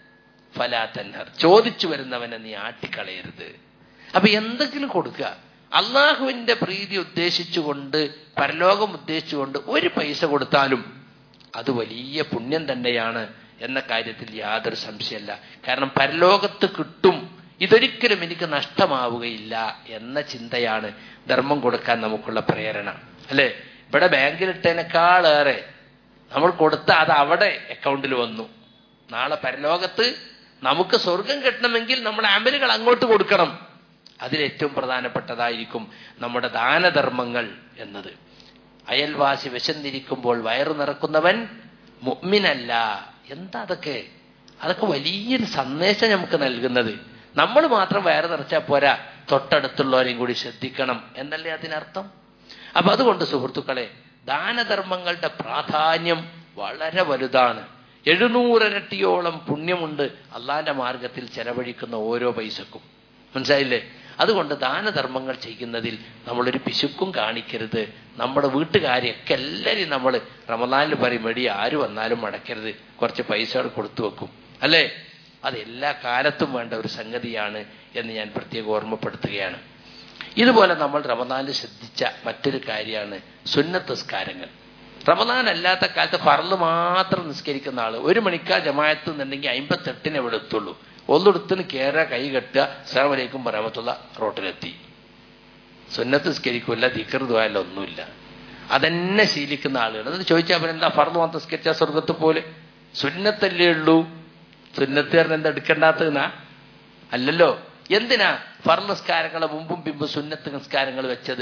ഫലാത്തൻഹർ ചോദിച്ചു വരുന്നവനെ നീ ആട്ടിക്കളയരുത് അപ്പൊ എന്തെങ്കിലും കൊടുക്കുക അള്ളാഹുവിന്റെ പ്രീതി ഉദ്ദേശിച്ചുകൊണ്ട് പരലോകം ഉദ്ദേശിച്ചുകൊണ്ട് ഒരു പൈസ കൊടുത്താലും അത് വലിയ പുണ്യം തന്നെയാണ് എന്ന കാര്യത്തിൽ യാതൊരു സംശയമല്ല കാരണം പരലോകത്ത് കിട്ടും ഇതൊരിക്കലും എനിക്ക് നഷ്ടമാവുകയില്ല എന്ന ചിന്തയാണ് ധർമ്മം കൊടുക്കാൻ നമുക്കുള്ള പ്രേരണ അല്ലെ ഇവിടെ ബാങ്കിലിട്ടതിനേക്കാളേറെ നമ്മൾ കൊടുത്ത അത് അവിടെ അക്കൗണ്ടിൽ വന്നു നാളെ പരലോകത്ത് നമുക്ക് സ്വർഗം കിട്ടണമെങ്കിൽ നമ്മൾ അമലുകൾ അങ്ങോട്ട് കൊടുക്കണം അതിലേറ്റവും പ്രധാനപ്പെട്ടതായിരിക്കും നമ്മുടെ ദാനധർമ്മങ്ങൾ എന്നത് അയൽവാസി വിശന്നിരിക്കുമ്പോൾ വയറു നിറക്കുന്നവൻ മുഅ്മിനല്ല എന്താ അതൊക്കെ അതൊക്കെ വലിയൊരു സന്ദേശം നമുക്ക് നൽകുന്നത് നമ്മൾ മാത്രം വയറ് നിറച്ചാൽ പോരാ തൊട്ടടുത്തുള്ളവരെയും കൂടി ശ്രദ്ധിക്കണം എന്നല്ലേ അതിനർത്ഥം അപ്പൊ അതുകൊണ്ട് സുഹൃത്തുക്കളെ ദാനധർമ്മങ്ങളുടെ പ്രാധാന്യം വളരെ വലുതാണ് എഴുന്നൂറരട്ടിയോളം പുണ്യമുണ്ട് അള്ളാന്റെ മാർഗത്തിൽ ചെലവഴിക്കുന്ന ഓരോ പൈസക്കും മനസ്സിലായില്ലേ അതുകൊണ്ട് ദാനധർമ്മങ്ങൾ ചെയ്യുന്നതിൽ നമ്മളൊരു പിശുക്കും കാണിക്കരുത് നമ്മുടെ വീട്ടുകാരെയൊക്കെ എല്ലാവരും നമ്മൾ റമദാനിൽ പറയും മെടി ആര് വന്നാലും മടക്കരുത് കുറച്ച് പൈസ കൊടുത്തു വെക്കും അല്ലേ അത് എല്ലാ കാലത്തും വേണ്ട ഒരു സംഗതിയാണ് എന്ന് ഞാൻ പ്രത്യേകം ഓർമ്മപ്പെടുത്തുകയാണ് ഇതുപോലെ നമ്മൾ റമദാനിൽ ശ്രദ്ധിച്ച മറ്റൊരു കാര്യമാണ് സുന്നത്തസ്കാരങ്ങൾ റമദാൻ അല്ലാത്ത കാലത്ത് ഫറല് മാത്രം നിസ്കരിക്കുന്ന ആള് ഒരു മണിക്കാ ജമായത്ത് എന്നുണ്ടെങ്കിൽ അമ്പത്തെട്ടിന് എവിടെ എത്തുള്ളൂ ഒന്നെടുത്തിന് കയറുക കൈ കെട്ടുക അസ്സാമലൈക്കും പറയാമത്തുള്ള റോട്ടിലെത്തി സുന്നത്ത് നിസ്കരിക്കില്ല ദിക്കറുതുമായല്ല ഒന്നുമില്ല അതെന്നെ ശീലിക്കുന്ന ആളുകൾ അത് ചോദിച്ചാൽ അവൻ എന്താ ഫറന്ന് മാത്രം നിസ്കരിച്ച സ്വർഗത്ത് പോലെ സുന്നത്തല്ലേ ഉള്ളൂ സുന്നത്ത് പറഞ്ഞ എന്താ എടുക്കേണ്ടാത്തതെന്നാ അല്ലല്ലോ എന്തിനാ ഫർ നിസ്കാരങ്ങളെ മുമ്പും പിമ്പും സുന്നത്ത് നിസ്കാരങ്ങൾ വെച്ചത്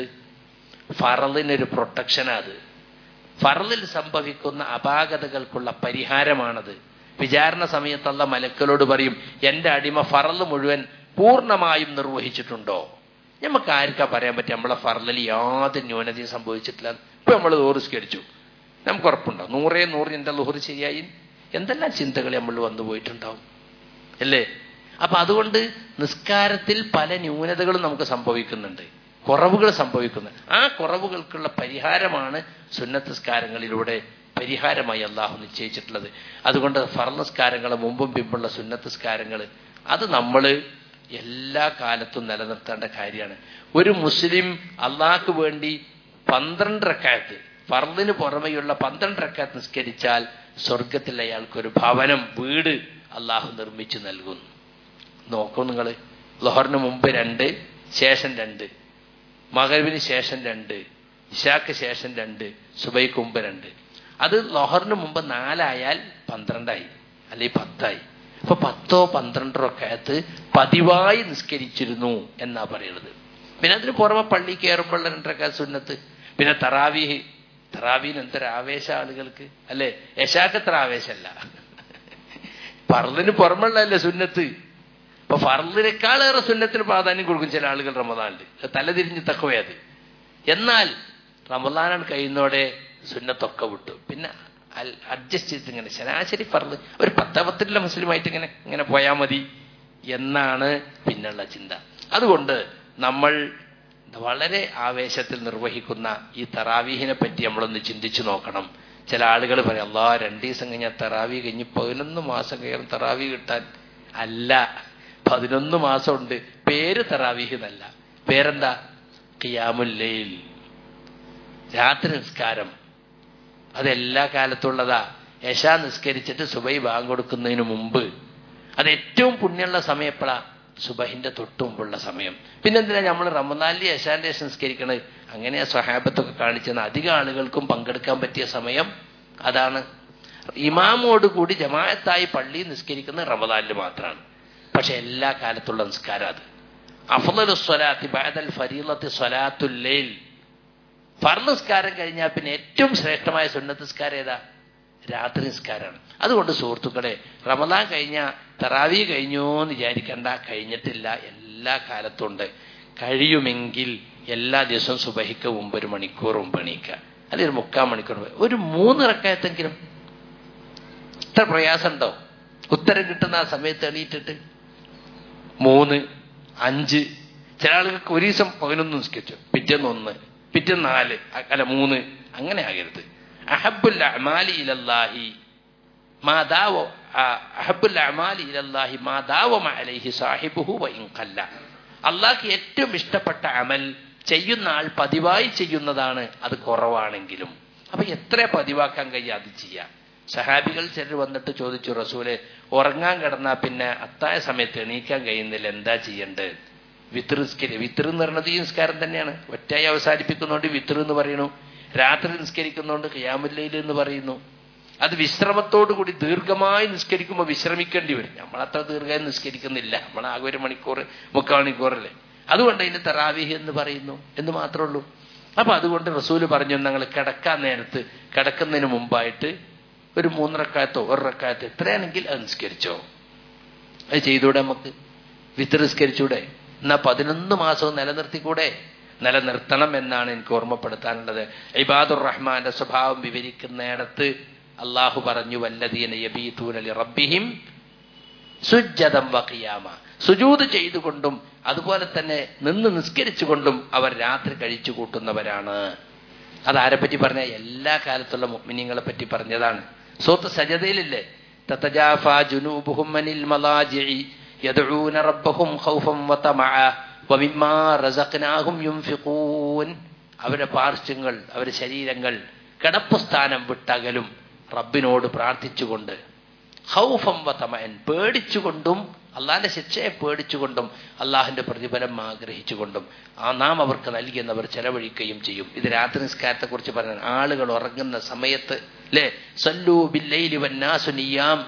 ഫറലിനൊരു പ്രൊട്ടക്ഷനാ അത് ഫറലിൽ സംഭവിക്കുന്ന അപാകതകൾക്കുള്ള പരിഹാരമാണത് വിചാരണ സമയത്തുള്ള മലക്കളോട് പറയും എന്റെ അടിമ ഫറല് മുഴുവൻ പൂർണ്ണമായും നിർവഹിച്ചിട്ടുണ്ടോ നമുക്ക് ആർക്കാ പറയാൻ പറ്റും നമ്മളെ ഫറലിൽ യാതൊരു ന്യൂനതയും സംഭവിച്ചിട്ടില്ല ഇപ്പൊ നമ്മൾ ദോറിസ്കരിച്ചു നമുക്ക് ഉറപ്പുണ്ടോ നൂറേ നൂറ് എന്റെ ലുഹറ് ശരിയായി എന്തെല്ലാം ചിന്തകൾ നമ്മൾ വന്നു പോയിട്ടുണ്ടാവും അല്ലേ അപ്പൊ അതുകൊണ്ട് നിസ്കാരത്തിൽ പല ന്യൂനതകളും നമുക്ക് സംഭവിക്കുന്നുണ്ട് കുറവുകൾ സംഭവിക്കുന്നു ആ കുറവുകൾക്കുള്ള പരിഹാരമാണ് സുന്നത്തസ്കാരങ്ങളിലൂടെ പരിഹാരമായി അള്ളാഹു നിശ്ചയിച്ചിട്ടുള്ളത് അതുകൊണ്ട് ഫർണസ്കാരങ്ങൾ മുമ്പും പിമ്പുള്ള സുന്നത്തസ്കാരങ്ങൾ അത് നമ്മൾ എല്ലാ കാലത്തും നിലനിർത്തേണ്ട കാര്യമാണ് ഒരു മുസ്ലിം അള്ളാഹ്ക്ക് വേണ്ടി പന്ത്രണ്ട് റക്കായത്ത് ഫർദിന് പുറമെയുള്ള പന്ത്രണ്ട് റക്കാത്ത് നിസ്കരിച്ചാൽ സ്വർഗത്തിൽ അയാൾക്കൊരു ഭവനം വീട് അള്ളാഹു നിർമ്മിച്ചു നൽകുന്നു നോക്കൂ നിങ്ങൾ ലൊഹറിന് മുമ്പ് രണ്ട് ശേഷം രണ്ട് മകരവിന് ശേഷം രണ്ട് ഇഷാക്ക് ശേഷം രണ്ട് സുബൈക്ക് മുമ്പ് രണ്ട് അത് ലൊഹറിന് മുമ്പ് നാലായാൽ പന്ത്രണ്ടായി അല്ലെങ്കിൽ പത്തായി അപ്പൊ പത്തോ പന്ത്രണ്ടോ ഒക്കെ അകത്ത് പതിവായി നിസ്കരിച്ചിരുന്നു എന്നാ പറയുന്നത് പിന്നെ അതിന് പുറമെ പള്ളി കയറുമ്പോഴുള്ള രണ്ടരക്കാ സുന്നത്ത് പിന്നെ തറാവീഹ് തറാവീന് എന്തൊരു ആവേശ ആളുകൾക്ക് അല്ലെ യശാക്കത്ര ആവേശമല്ല പറലിന് പുറമുള്ളതല്ലേ സുന്നത്ത് അപ്പൊ ഫർദിനേക്കാളേറെ സുന്നത്തിന് പ്രാധാന്യം കൊടുക്കും ചില ആളുകൾ റമദാനിൽ തലതിരിഞ്ഞ് തക്കവേ അത് എന്നാൽ റമദാനാണ് കഴിയുന്നോടെ സുന്നത്തൊക്കെ വിട്ടു പിന്നെ അഡ്ജസ്റ്റ് ചെയ്ത് ഇങ്ങനെ ശരാശരി ഫർദ് ഒരു പത്തപത്തിലുള്ള മുസ്ലിമായിട്ട് ഇങ്ങനെ ഇങ്ങനെ പോയാൽ മതി എന്നാണ് പിന്നുള്ള ചിന്ത അതുകൊണ്ട് നമ്മൾ വളരെ ആവേശത്തിൽ നിർവഹിക്കുന്ന ഈ തറാവീഹിനെ പറ്റി നമ്മളൊന്ന് ചിന്തിച്ചു നോക്കണം ചില ആളുകൾ പറയും അല്ലാ രണ്ടു ദിവസം കഴിഞ്ഞാൽ തറാവി കഴിഞ്ഞ് പതിനൊന്ന് മാസം കയറും തറാവി കിട്ടാൻ അല്ല പതിനൊന്ന് മാസമുണ്ട് പേര് തറാവീഹ് എന്നല്ല പേരെന്താ ഖിയാമുല്ലയിൽ രാത്രി നിസ്കാരം അതെല്ലാ കാലത്തുള്ളതാ യശാ നിസ്കരിച്ചിട്ട് സുബൈ ബാങ്ക് കൊടുക്കുന്നതിന് മുമ്പ് അത് ഏറ്റവും പുണ്യമുള്ള സമയം എപ്പോഴാ സുബഹിന്റെ തൊട്ട് മുമ്പുള്ള സമയം പിന്നെന്തിനാ നമ്മൾ റമദാനിൽ യശാന്റെ ശേഷം നിസ്കരിക്കണത് അങ്ങനെ സ്വഹാബത്തൊക്കെ കാണിച്ചെന്ന് അധികം ആളുകൾക്കും പങ്കെടുക്കാൻ പറ്റിയ സമയം അതാണ് ഇമാമോട് കൂടി ജമാഅത്തായി പള്ളി നിസ്കരിക്കുന്നത് റമദാനിൽ മാത്രമാണ് പക്ഷെ എല്ലാ കാലത്തുള്ള നിസ്കാരം അത് അഫ്ലു സ്വലാത്തി ബഅദൽ ഫരീലത്തി സ്വലാത്തുൽ ലൈൽ ഫർദ് നിസ്കാരം കഴിഞ്ഞാൽ പിന്നെ ഏറ്റവും ശ്രേഷ്ഠമായ സുന്നത്ത് നിസ്കാരം ഏതാ രാത്രി നിസ്കാരമാണ് അതുകൊണ്ട് സുഹൃത്തുക്കളെ റമദാൻ കഴിഞ്ഞ തറാവി കഴിഞ്ഞോ എന്ന് വിചാരിക്കണ്ട കഴിഞ്ഞിട്ടില്ല എല്ലാ കാലത്തും ഉണ്ട് കഴിയുമെങ്കിൽ എല്ലാ ദിവസവും സുബഹിക്ക് മുമ്പ് ഒരു മണിക്കൂർ മുമ്പ് എണീക്കുക അല്ലെങ്കിൽ ഒരു മുക്കാൽ മണിക്കൂർ മുമ്പ് ഒരു മൂന്ന് റക്കായത്തെങ്കിലും ഇത്ര പ്രയാസമുണ്ടോ ഉത്തരം കിട്ടുന്ന ആ സമയത്ത് എണീറ്റിട്ട് മൂന്ന് അഞ്ച് ചില ആളുകൾക്ക് ഒരു ദിവസം പതിനൊന്ന് നിസ്കരിച്ചു പിറ്റേന്ന് ഒന്ന് പിറ്റേന്ന് നാല് അല്ല മൂന്ന് അങ്ങനെ ആകരുത് അഹബുൽ അമാലി ഇലല്ലാഹി മാതാവ അഹബുൽ അമാലി ഇലല്ലാഹി മാതാവമ അലൈഹി സാഹിബുഹു വഇൻകല്ല അള്ളാഹ്ക്ക് ഏറ്റവും ഇഷ്ടപ്പെട്ട അമൽ ചെയ്യുന്ന ആൾ പതിവായി ചെയ്യുന്നതാണ് അത് കുറവാണെങ്കിലും അപ്പൊ എത്ര പതിവാക്കാൻ കഴിയും അത് ചെയ്യാം സഹാബികൾ ചിലർ വന്നിട്ട് ചോദിച്ചു റസൂലെ ഉറങ്ങാൻ കിടന്നാ പിന്നെ അത്തായ സമയത്ത് എണീക്കാൻ കഴിയുന്നില്ല എന്താ ചെയ്യേണ്ടത് വിത്ത് നിസ്കരി വിത്ത് എന്ന് പറയുന്നത് ഈ നിസ്കാരം തന്നെയാണ് ഒറ്റയായി അവസാനിപ്പിക്കുന്നതുകൊണ്ട് വിത്ത് എന്ന് പറയുന്നു രാത്രി നിസ്കരിക്കുന്നതുകൊണ്ട് ഖിയാമുല്ലയിൽ എന്ന് പറയുന്നു അത് വിശ്രമത്തോടു കൂടി ദീർഘമായി നിസ്കരിക്കുമ്പോൾ വിശ്രമിക്കേണ്ടി വരും നമ്മളത്ര ദീർഘമായി നിസ്കരിക്കുന്നില്ല നമ്മൾ ആകെ ഒരു മണിക്കൂർ മുക്കാൽ മണിക്കൂറല്ലേ അതുകൊണ്ട് അതിന് തറാവിഹ് എന്ന് പറയുന്നു എന്ന് മാത്രമേ ഉള്ളൂ അപ്പൊ അതുകൊണ്ട് റസൂല് പറഞ്ഞു ഞങ്ങൾ കിടക്കാൻ നേരത്ത് കിടക്കുന്നതിന് മുമ്പായിട്ട് ഒരു മൂന്നരക്കായത്തോ ഒരക്കായത്തോ എത്രയാണെങ്കിൽ അത് നിസ്കരിച്ചോ അത് ചെയ്തൂടെ നമുക്ക് വിത്ത് നിസ്കരിച്ചൂടെ എന്നാ പതിനൊന്ന് മാസവും നിലനിർത്തിക്കൂടെ നിലനിർത്തണം എന്നാണ് എനിക്ക് ഓർമ്മപ്പെടുത്താനുള്ളത് ഇബാദുർ റഹ്മാന്റെ സ്വഭാവം വിവരിക്കുന്നിടത്ത് അള്ളാഹു പറഞ്ഞു വല്ലതീന യബീതൂനലി റബ്ബിഹിം സുജ്ജതം വഖിയാമ സുജൂത് ചെയ്തുകൊണ്ടും അതുപോലെ തന്നെ നിന്ന് നിസ്കരിച്ചുകൊണ്ടും അവർ രാത്രി കഴിച്ചു കൂട്ടുന്നവരാണ് അതാരെ പറ്റി പറഞ്ഞ എല്ലാ കാലത്തുള്ള മുഗ്മിനിങ്ങളെ പറ്റി പറഞ്ഞതാണ് സോത്ത് സജതയിലില്ലേ തതജാഫ ജുനൂബുഹും അനിൽ മലാജിഇ യദ്ഊന റബ്ബഹും ഖൗഫൻ വതമഅ വമിമ്മാ റസഖ്നാഹും യുൻഫിഖൂൻ അവരുടെ പാർശ്വങ്ങൾ അവരുടെ ശരീരങ്ങൾ കിടപ്പ് സ്ഥാനം വിട്ടകലും റബ്ബിനോട് പ്രാർത്ഥിച്ചുകൊണ്ട് ഹൗഫം വതമൻ പേടിച്ചുകൊണ്ടും അള്ളാഹിന്റെ ശിക്ഷയെ പേടിച്ചുകൊണ്ടും അള്ളാഹിന്റെ പ്രതിഫലം ആഗ്രഹിച്ചുകൊണ്ടും ആ നാം അവർക്ക് നൽകിയെന്നവർ ചെലവഴിക്കുകയും ചെയ്യും ഇത് രാത്രി നിസ്കാരത്തെ കുറിച്ച് പറഞ്ഞാൽ ആളുകൾ ഉറങ്ങുന്ന സമയത്ത് അല്ലേ സല്ലു ബില്ലൈലി വന്നാസു നിയാം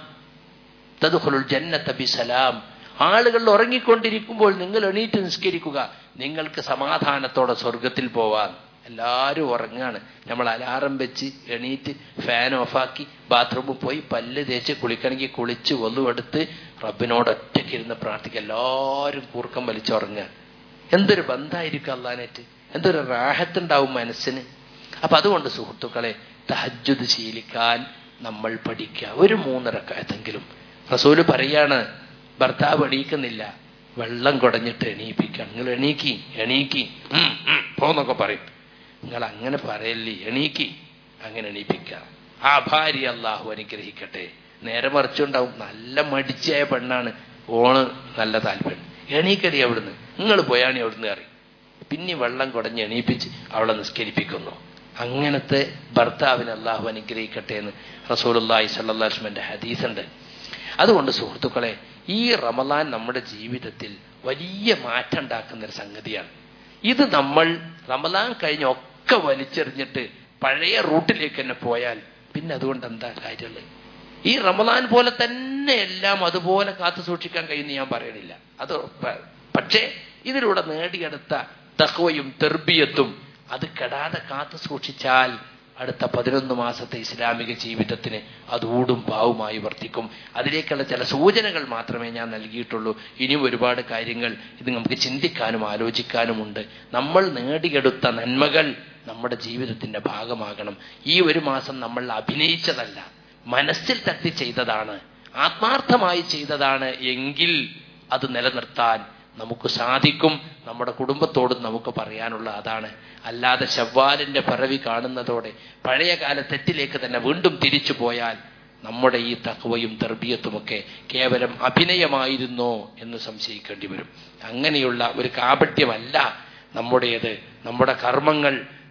തദ്ഖുലുൽ ജന്നത ബിസലാം ആളുകൾ ഉറങ്ങിക്കൊണ്ടിരിക്കുമ്പോൾ നിങ്ങൾ എണീറ്റ് നിസ്കരിക്കുക നിങ്ങൾക്ക് സമാധാനത്തോടെ സ്വർഗത്തിൽ പോവാൻ എല്ലാവരും ഉറങ്ങാണ് നമ്മൾ അലാറം വെച്ച് എണീറ്റ് ഫാൻ ഓഫാക്കി ബാത്റൂമിൽ പോയി പല്ല് തേച്ച് കുളിക്കണമെങ്കിൽ കുളിച്ച് ഒന്നുമെടുത്ത് റബ്ബിനോട് ഒറ്റയ്ക്ക് ഇരുന്ന് പ്രാർത്ഥിക്കുക എല്ലാവരും കൂർക്കം വലിച്ചുറങ്ങുക എന്തൊരു ബന്ധമായിരിക്കും അള്ളാനേറ്റ് എന്തൊരു റാഹത്തുണ്ടാവും മനസ്സിന് അപ്പൊ അതുകൊണ്ട് സുഹൃത്തുക്കളെ തഹജ്ജുദ് ശീലിക്കാൻ നമ്മൾ പഠിക്കുക ഒരു മൂന്നിറക്കായത്തെങ്കിലും റസൂല് പറയാണ് ഭർത്താവ് എണീക്കുന്നില്ല വെള്ളം കുടഞ്ഞിട്ട് എണീപ്പിക്കുക നിങ്ങൾ എണീക്കി എണീക്കി പോന്നൊക്കെ പറയും നിങ്ങൾ അങ്ങനെ പറയല്ലേ എണീക്കി അങ്ങനെ എണീപ്പിക്കുക ആ ഭാര്യ അള്ളാഹു അനുഗ്രഹിക്കട്ടെ നേരെ മറിച്ചുണ്ടാവും നല്ല മടിച്ചായ പെണ്ണാണ് ഓണ് നല്ല താല്പര്യം എണീക്കടി അവിടുന്ന് നിങ്ങൾ പോയാണി അവിടുന്ന് അറിയും പിന്നെ വെള്ളം കുടഞ്ഞ് എണീപ്പിച്ച് അവളെ നിസ്കരിപ്പിക്കുന്നു അങ്ങനത്തെ ഭർത്താവിന് അള്ളാഹു അനുഗ്രഹിക്കട്ടെ എന്ന് റസൂലുല്ലാഹി സല്ലാസ്മന്റെ ഹദീസുണ്ട് അതുകൊണ്ട് സുഹൃത്തുക്കളെ ഈ റമലാൻ നമ്മുടെ ജീവിതത്തിൽ വലിയ മാറ്റം ഉണ്ടാക്കുന്ന ഒരു സംഗതിയാണ് ഇത് നമ്മൾ റമലാൻ കഴിഞ്ഞ് ഒക്കെ വലിച്ചെറിഞ്ഞിട്ട് പഴയ റൂട്ടിലേക്ക് തന്നെ പോയാൽ പിന്നെ അതുകൊണ്ട് എന്താ കാര്യമുള്ളത് ഈ റമലാൻ പോലെ തന്നെ എല്ലാം അതുപോലെ കാത്തു സൂക്ഷിക്കാൻ കഴിയുമെന്ന് ഞാൻ പറയണില്ല അത് പക്ഷേ ഇതിലൂടെ നേടിയെടുത്ത തഹ്വയും തെർബിയത്തും അത് കെടാതെ കാത്തു സൂക്ഷിച്ചാൽ അടുത്ത പതിനൊന്ന് മാസത്തെ ഇസ്ലാമിക ജീവിതത്തിന് അത് ഊടും പാവുമായി വർത്തിക്കും അതിലേക്കുള്ള ചില സൂചനകൾ മാത്രമേ ഞാൻ നൽകിയിട്ടുള്ളൂ ഇനിയും ഒരുപാട് കാര്യങ്ങൾ ഇത് നമുക്ക് ചിന്തിക്കാനും ആലോചിക്കാനുമുണ്ട് നമ്മൾ നേടിയെടുത്ത നന്മകൾ നമ്മുടെ ജീവിതത്തിന്റെ ഭാഗമാകണം ഈ ഒരു മാസം നമ്മൾ അഭിനയിച്ചതല്ല മനസ്സിൽ തട്ടി ചെയ്തതാണ് ആത്മാർത്ഥമായി ചെയ്തതാണ് എങ്കിൽ അത് നിലനിർത്താൻ നമുക്ക് സാധിക്കും നമ്മുടെ കുടുംബത്തോടും നമുക്ക് പറയാനുള്ള അതാണ് അല്ലാതെ ശവ്വാലിന്റെ പിറവി കാണുന്നതോടെ പഴയകാല തെറ്റിലേക്ക് തന്നെ വീണ്ടും തിരിച്ചു പോയാൽ നമ്മുടെ ഈ തഹവയും തെർബിയത്തുമൊക്കെ കേവലം അഭിനയമായിരുന്നോ എന്ന് സംശയിക്കേണ്ടി വരും അങ്ങനെയുള്ള ഒരു കാപട്യമല്ല നമ്മുടേത് നമ്മുടെ കർമ്മങ്ങൾ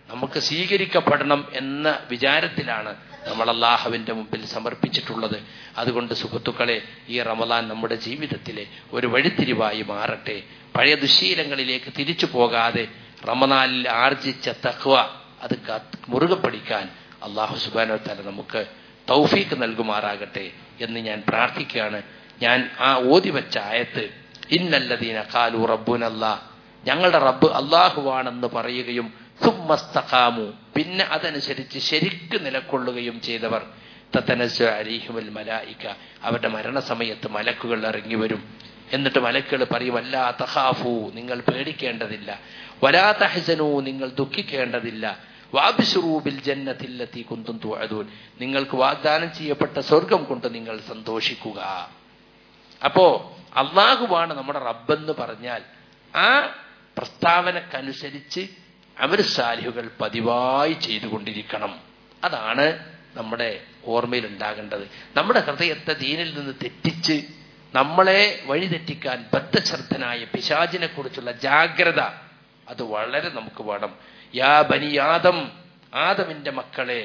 നമുക്ക് സ്വീകരിക്കപ്പെടണം എന്ന വിചാരത്തിലാണ് നമ്മൾ അള്ളാഹുവിൻ്റെ മുമ്പിൽ സമർപ്പിച്ചിട്ടുള്ളത് അതുകൊണ്ട് സുഹൃത്തുക്കളെ ഈ റമദാൻ നമ്മുടെ ജീവിതത്തിലെ ഒരു വഴിത്തിരിവായി മാറട്ടെ പഴയ ദുശീലങ്ങളിലേക്ക് തിരിച്ചു പോകാതെ റമദാനിൽ ആർജിച്ച തഖ്വ അത് കാത്ത് മുറുകെ പഠിക്കാൻ അള്ളാഹു സുബാനോ തല നമുക്ക് തൗഫീക്ക് നൽകുമാറാകട്ടെ എന്ന് ഞാൻ പ്രാർത്ഥിക്കുകയാണ് ഞാൻ ആ ഓതി വെച്ച ആയത്ത് ഇന്നല്ലദീന കാലു റബ്ബുനല്ല ഞങ്ങളുടെ റബ്ബ് അള്ളാഹുവാണെന്ന് പറയുകയും സുമ്മസ്തഖാമു പിന്നെ അതനുസരിച്ച് ശരിക്ക് നിലക്കൊള്ളുകയും ചെയ്തവർ തത്തനസ് അലിഹിമുൽ മലായിക്ക അവരുടെ മരണസമയത്ത് മലക്കുകൾ ഇറങ്ങി വരും എന്നിട്ട് മലക്കുകൾ പറയും അല്ലാ തഹാഫു നിങ്ങൾ പേടിക്കേണ്ടതില്ല വലാ തഹസനു നിങ്ങൾ ദുഃഖിക്കേണ്ടതില്ല വാബിഷുറൂബിൽ ജന്നത്തില്ലെത്തി കുന്തും തുഴതൂൻ നിങ്ങൾക്ക് വാഗ്ദാനം ചെയ്യപ്പെട്ട സ്വർഗം കൊണ്ട് നിങ്ങൾ സന്തോഷിക്കുക അപ്പോ അള്ളാഹുവാണ് നമ്മുടെ റബ്ബെന്ന് പറഞ്ഞാൽ ആ പ്രസ്താവനക്കനുസരിച്ച് അവർ സാലിഹുകൾ പതിവായി ചെയ്തുകൊണ്ടിരിക്കണം അതാണ് നമ്മുടെ ഓർമ്മയിൽ ഉണ്ടാകേണ്ടത് നമ്മുടെ ഹൃദയത്തെ ദീനിൽ നിന്ന് തെറ്റിച്ച് നമ്മളെ വഴിതെറ്റിക്കാൻ ബദ്ധശ്രദ്ധനായ പിശാചിനെ കുറിച്ചുള്ള ജാഗ്രത അത് വളരെ നമുക്ക് വേണം യാ ബനി ആദം ആദമിന്റെ മക്കളെ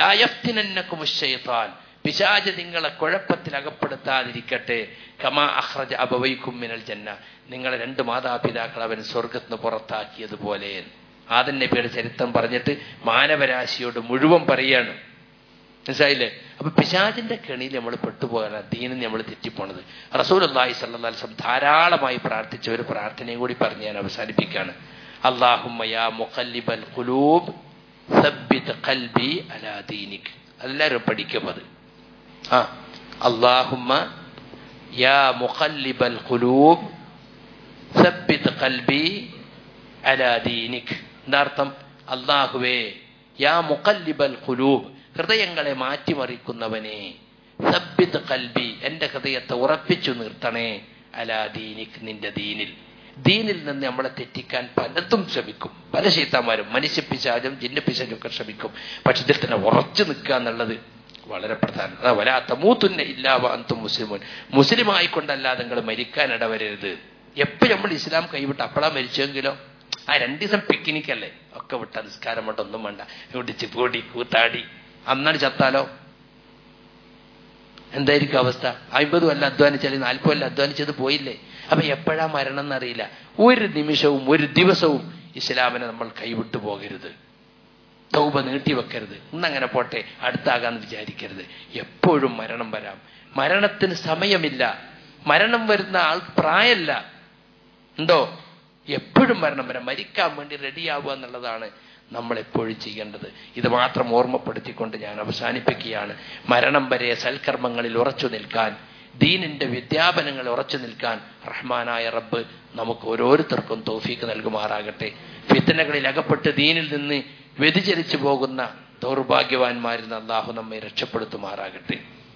ലായഫ്തിനന്നക്കുമുഷയത്താൻ പിശാജ് നിങ്ങളെ കുഴപ്പത്തിൽ അകപ്പെടുത്താതിരിക്കട്ടെ കമാ അഹ്റജ അബവൈക്കും മിനൽ ജന്ന നിങ്ങളെ രണ്ട് മാതാപിതാക്കൾ അവൻ സ്വർഗത്തിന് പുറത്താക്കിയതുപോലെ ആദൻ നബിയുടെ ചരിത്രം പറഞ്ഞിട്ട് മാനവരാശിയോട് മുഴുവൻ പറയാണ് മനസ്സിലായില്ലേ അപ്പൊ പിശാജിന്റെ കെണിയിൽ നമ്മൾ പെട്ടുപോകാൻ ദീനം നമ്മൾ തെറ്റിപ്പോണത് റസൂൽ അള്ളാഹി സല്ലാസ്ലം ധാരാളമായി പ്രാർത്ഥിച്ച ഒരു പ്രാർത്ഥനയും കൂടി പറഞ്ഞ് ഞാൻ അവസാനിപ്പിക്കുകയാണ് അള്ളാഹുമ്മയാ മുഖല്ലിബൽ ഖുലൂബ് സബ്ബിത് ഖൽബി അലാ ദീനിക് എല്ലാവരും പഠിക്കും അത് ആ അള്ളാഹുമ്മ യാ മുഖല്ലിബൽ ഖുലൂബ് സബ്ബിത് ഖൽബി അലാ ദീനിക് എന്താർത്ഥം അള്ളാഹുവേ യാ മുഖല്ലിബൽ ഖുലൂബ് ഹൃദയങ്ങളെ മാറ്റിമറിക്കുന്നവനെ സബ്ബിത് കൽബി എന്റെ ഹൃദയത്തെ ഉറപ്പിച്ചു നിർത്തണേ അലാ ദീനിക് നിന്റെ ദീനിൽ ദീനിൽ നിന്ന് നമ്മളെ തെറ്റിക്കാൻ പലതും ശ്രമിക്കും പല ശീത്താന്മാരും മനുഷ്യപ്പിശാചും ജിന്നപ്പിശാചും ഒക്കെ ശ്രമിക്കും പക്ഷെ ഇതിൽ തന്നെ ഉറച്ചു നിൽക്കുക എന്നുള്ളത് വളരെ പ്രധാനം അതാ വലാത്ത മൂത്തുന്നെ ഇല്ലാവ അന്തും മുസ്ലിമോൻ മുസ്ലിം ആയിക്കൊണ്ടല്ലാതെ നിങ്ങൾ മരിക്കാൻ ഇടവരരുത് എപ്പോ നമ്മൾ ഇസ്ലാം കൈവിട്ട് അപ്പളാ മരിച്ചെങ്കിലോ ആ രണ്ടു ദിവസം പിക്നിക് അല്ലേ ഒക്കെ വിട്ട നിസ്കാരം വേണ്ട ഒന്നും വേണ്ട ഇടിച്ച് പൂടി കൂത്താടി അന്നാണ് ചത്താലോ എന്തായിരിക്കും അവസ്ഥ അമ്പത് കൊല്ലം അധ്വാനിച്ചാൽ നാൽപ്പത് കൊല്ലം അധ്വാനിച്ചത് പോയില്ലേ അപ്പൊ എപ്പോഴാ മരണം എന്നറിയില്ല ഒരു നിമിഷവും ഒരു ദിവസവും ഇസ്ലാമിനെ നമ്മൾ കൈവിട്ടു പോകരുത് തൗബ നീട്ടിവെക്കരുത് ഇന്നങ്ങനെ പോട്ടെ അടുത്താകാന്ന് വിചാരിക്കരുത് എപ്പോഴും മരണം വരാം മരണത്തിന് സമയമില്ല മരണം വരുന്ന ആൾ പ്രായമല്ല ഉണ്ടോ എപ്പോഴും മരണം വരാം മരിക്കാൻ വേണ്ടി റെഡിയാവുക എന്നുള്ളതാണ് നമ്മൾ എപ്പോഴും ചെയ്യേണ്ടത് ഇത് മാത്രം ഓർമ്മപ്പെടുത്തിക്കൊണ്ട് ഞാൻ അവസാനിപ്പിക്കുകയാണ് മരണം വരെ സൽക്കർമ്മങ്ങളിൽ ഉറച്ചു നിൽക്കാൻ ദീനിന്റെ വിദ്യാപനങ്ങൾ ഉറച്ചു നിൽക്കാൻ റഹ്മാനായ റബ്ബ് നമുക്ക് ഓരോരുത്തർക്കും തോഫീക്ക് നൽകുമാറാകട്ടെ ഫിത്തനകളിൽ അകപ്പെട്ട് ദീനിൽ നിന്ന് വ്യതിചലിച്ചു പോകുന്ന ദൗർഭാഗ്യവാന്മാരിൽ നിന്ന് അള്ളാഹു നമ്മെ രക്ഷപ്പെടുത്തുമാറാകട്ടെ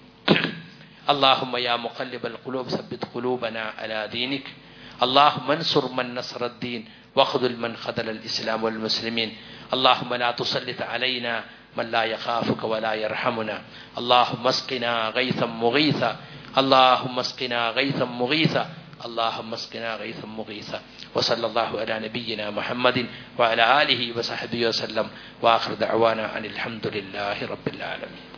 اللهم يا مقلب القلوب ثبت قلوبنا على دينك اللهم انصر من نصر الدين واخذل من خذل الإسلام والمسلمين اللهم لا تسلط علينا من لا يخافك ولا يرحمنا اللهم اسقنا غيثا مغيثا اللهم اسقنا غيثا مغيثا اللهم اسقنا غيثا مغيثا وصلى الله على نبينا محمد وعلى آله وصحبه وسلم وآخر دعوانا أن الحمد لله رب العالمين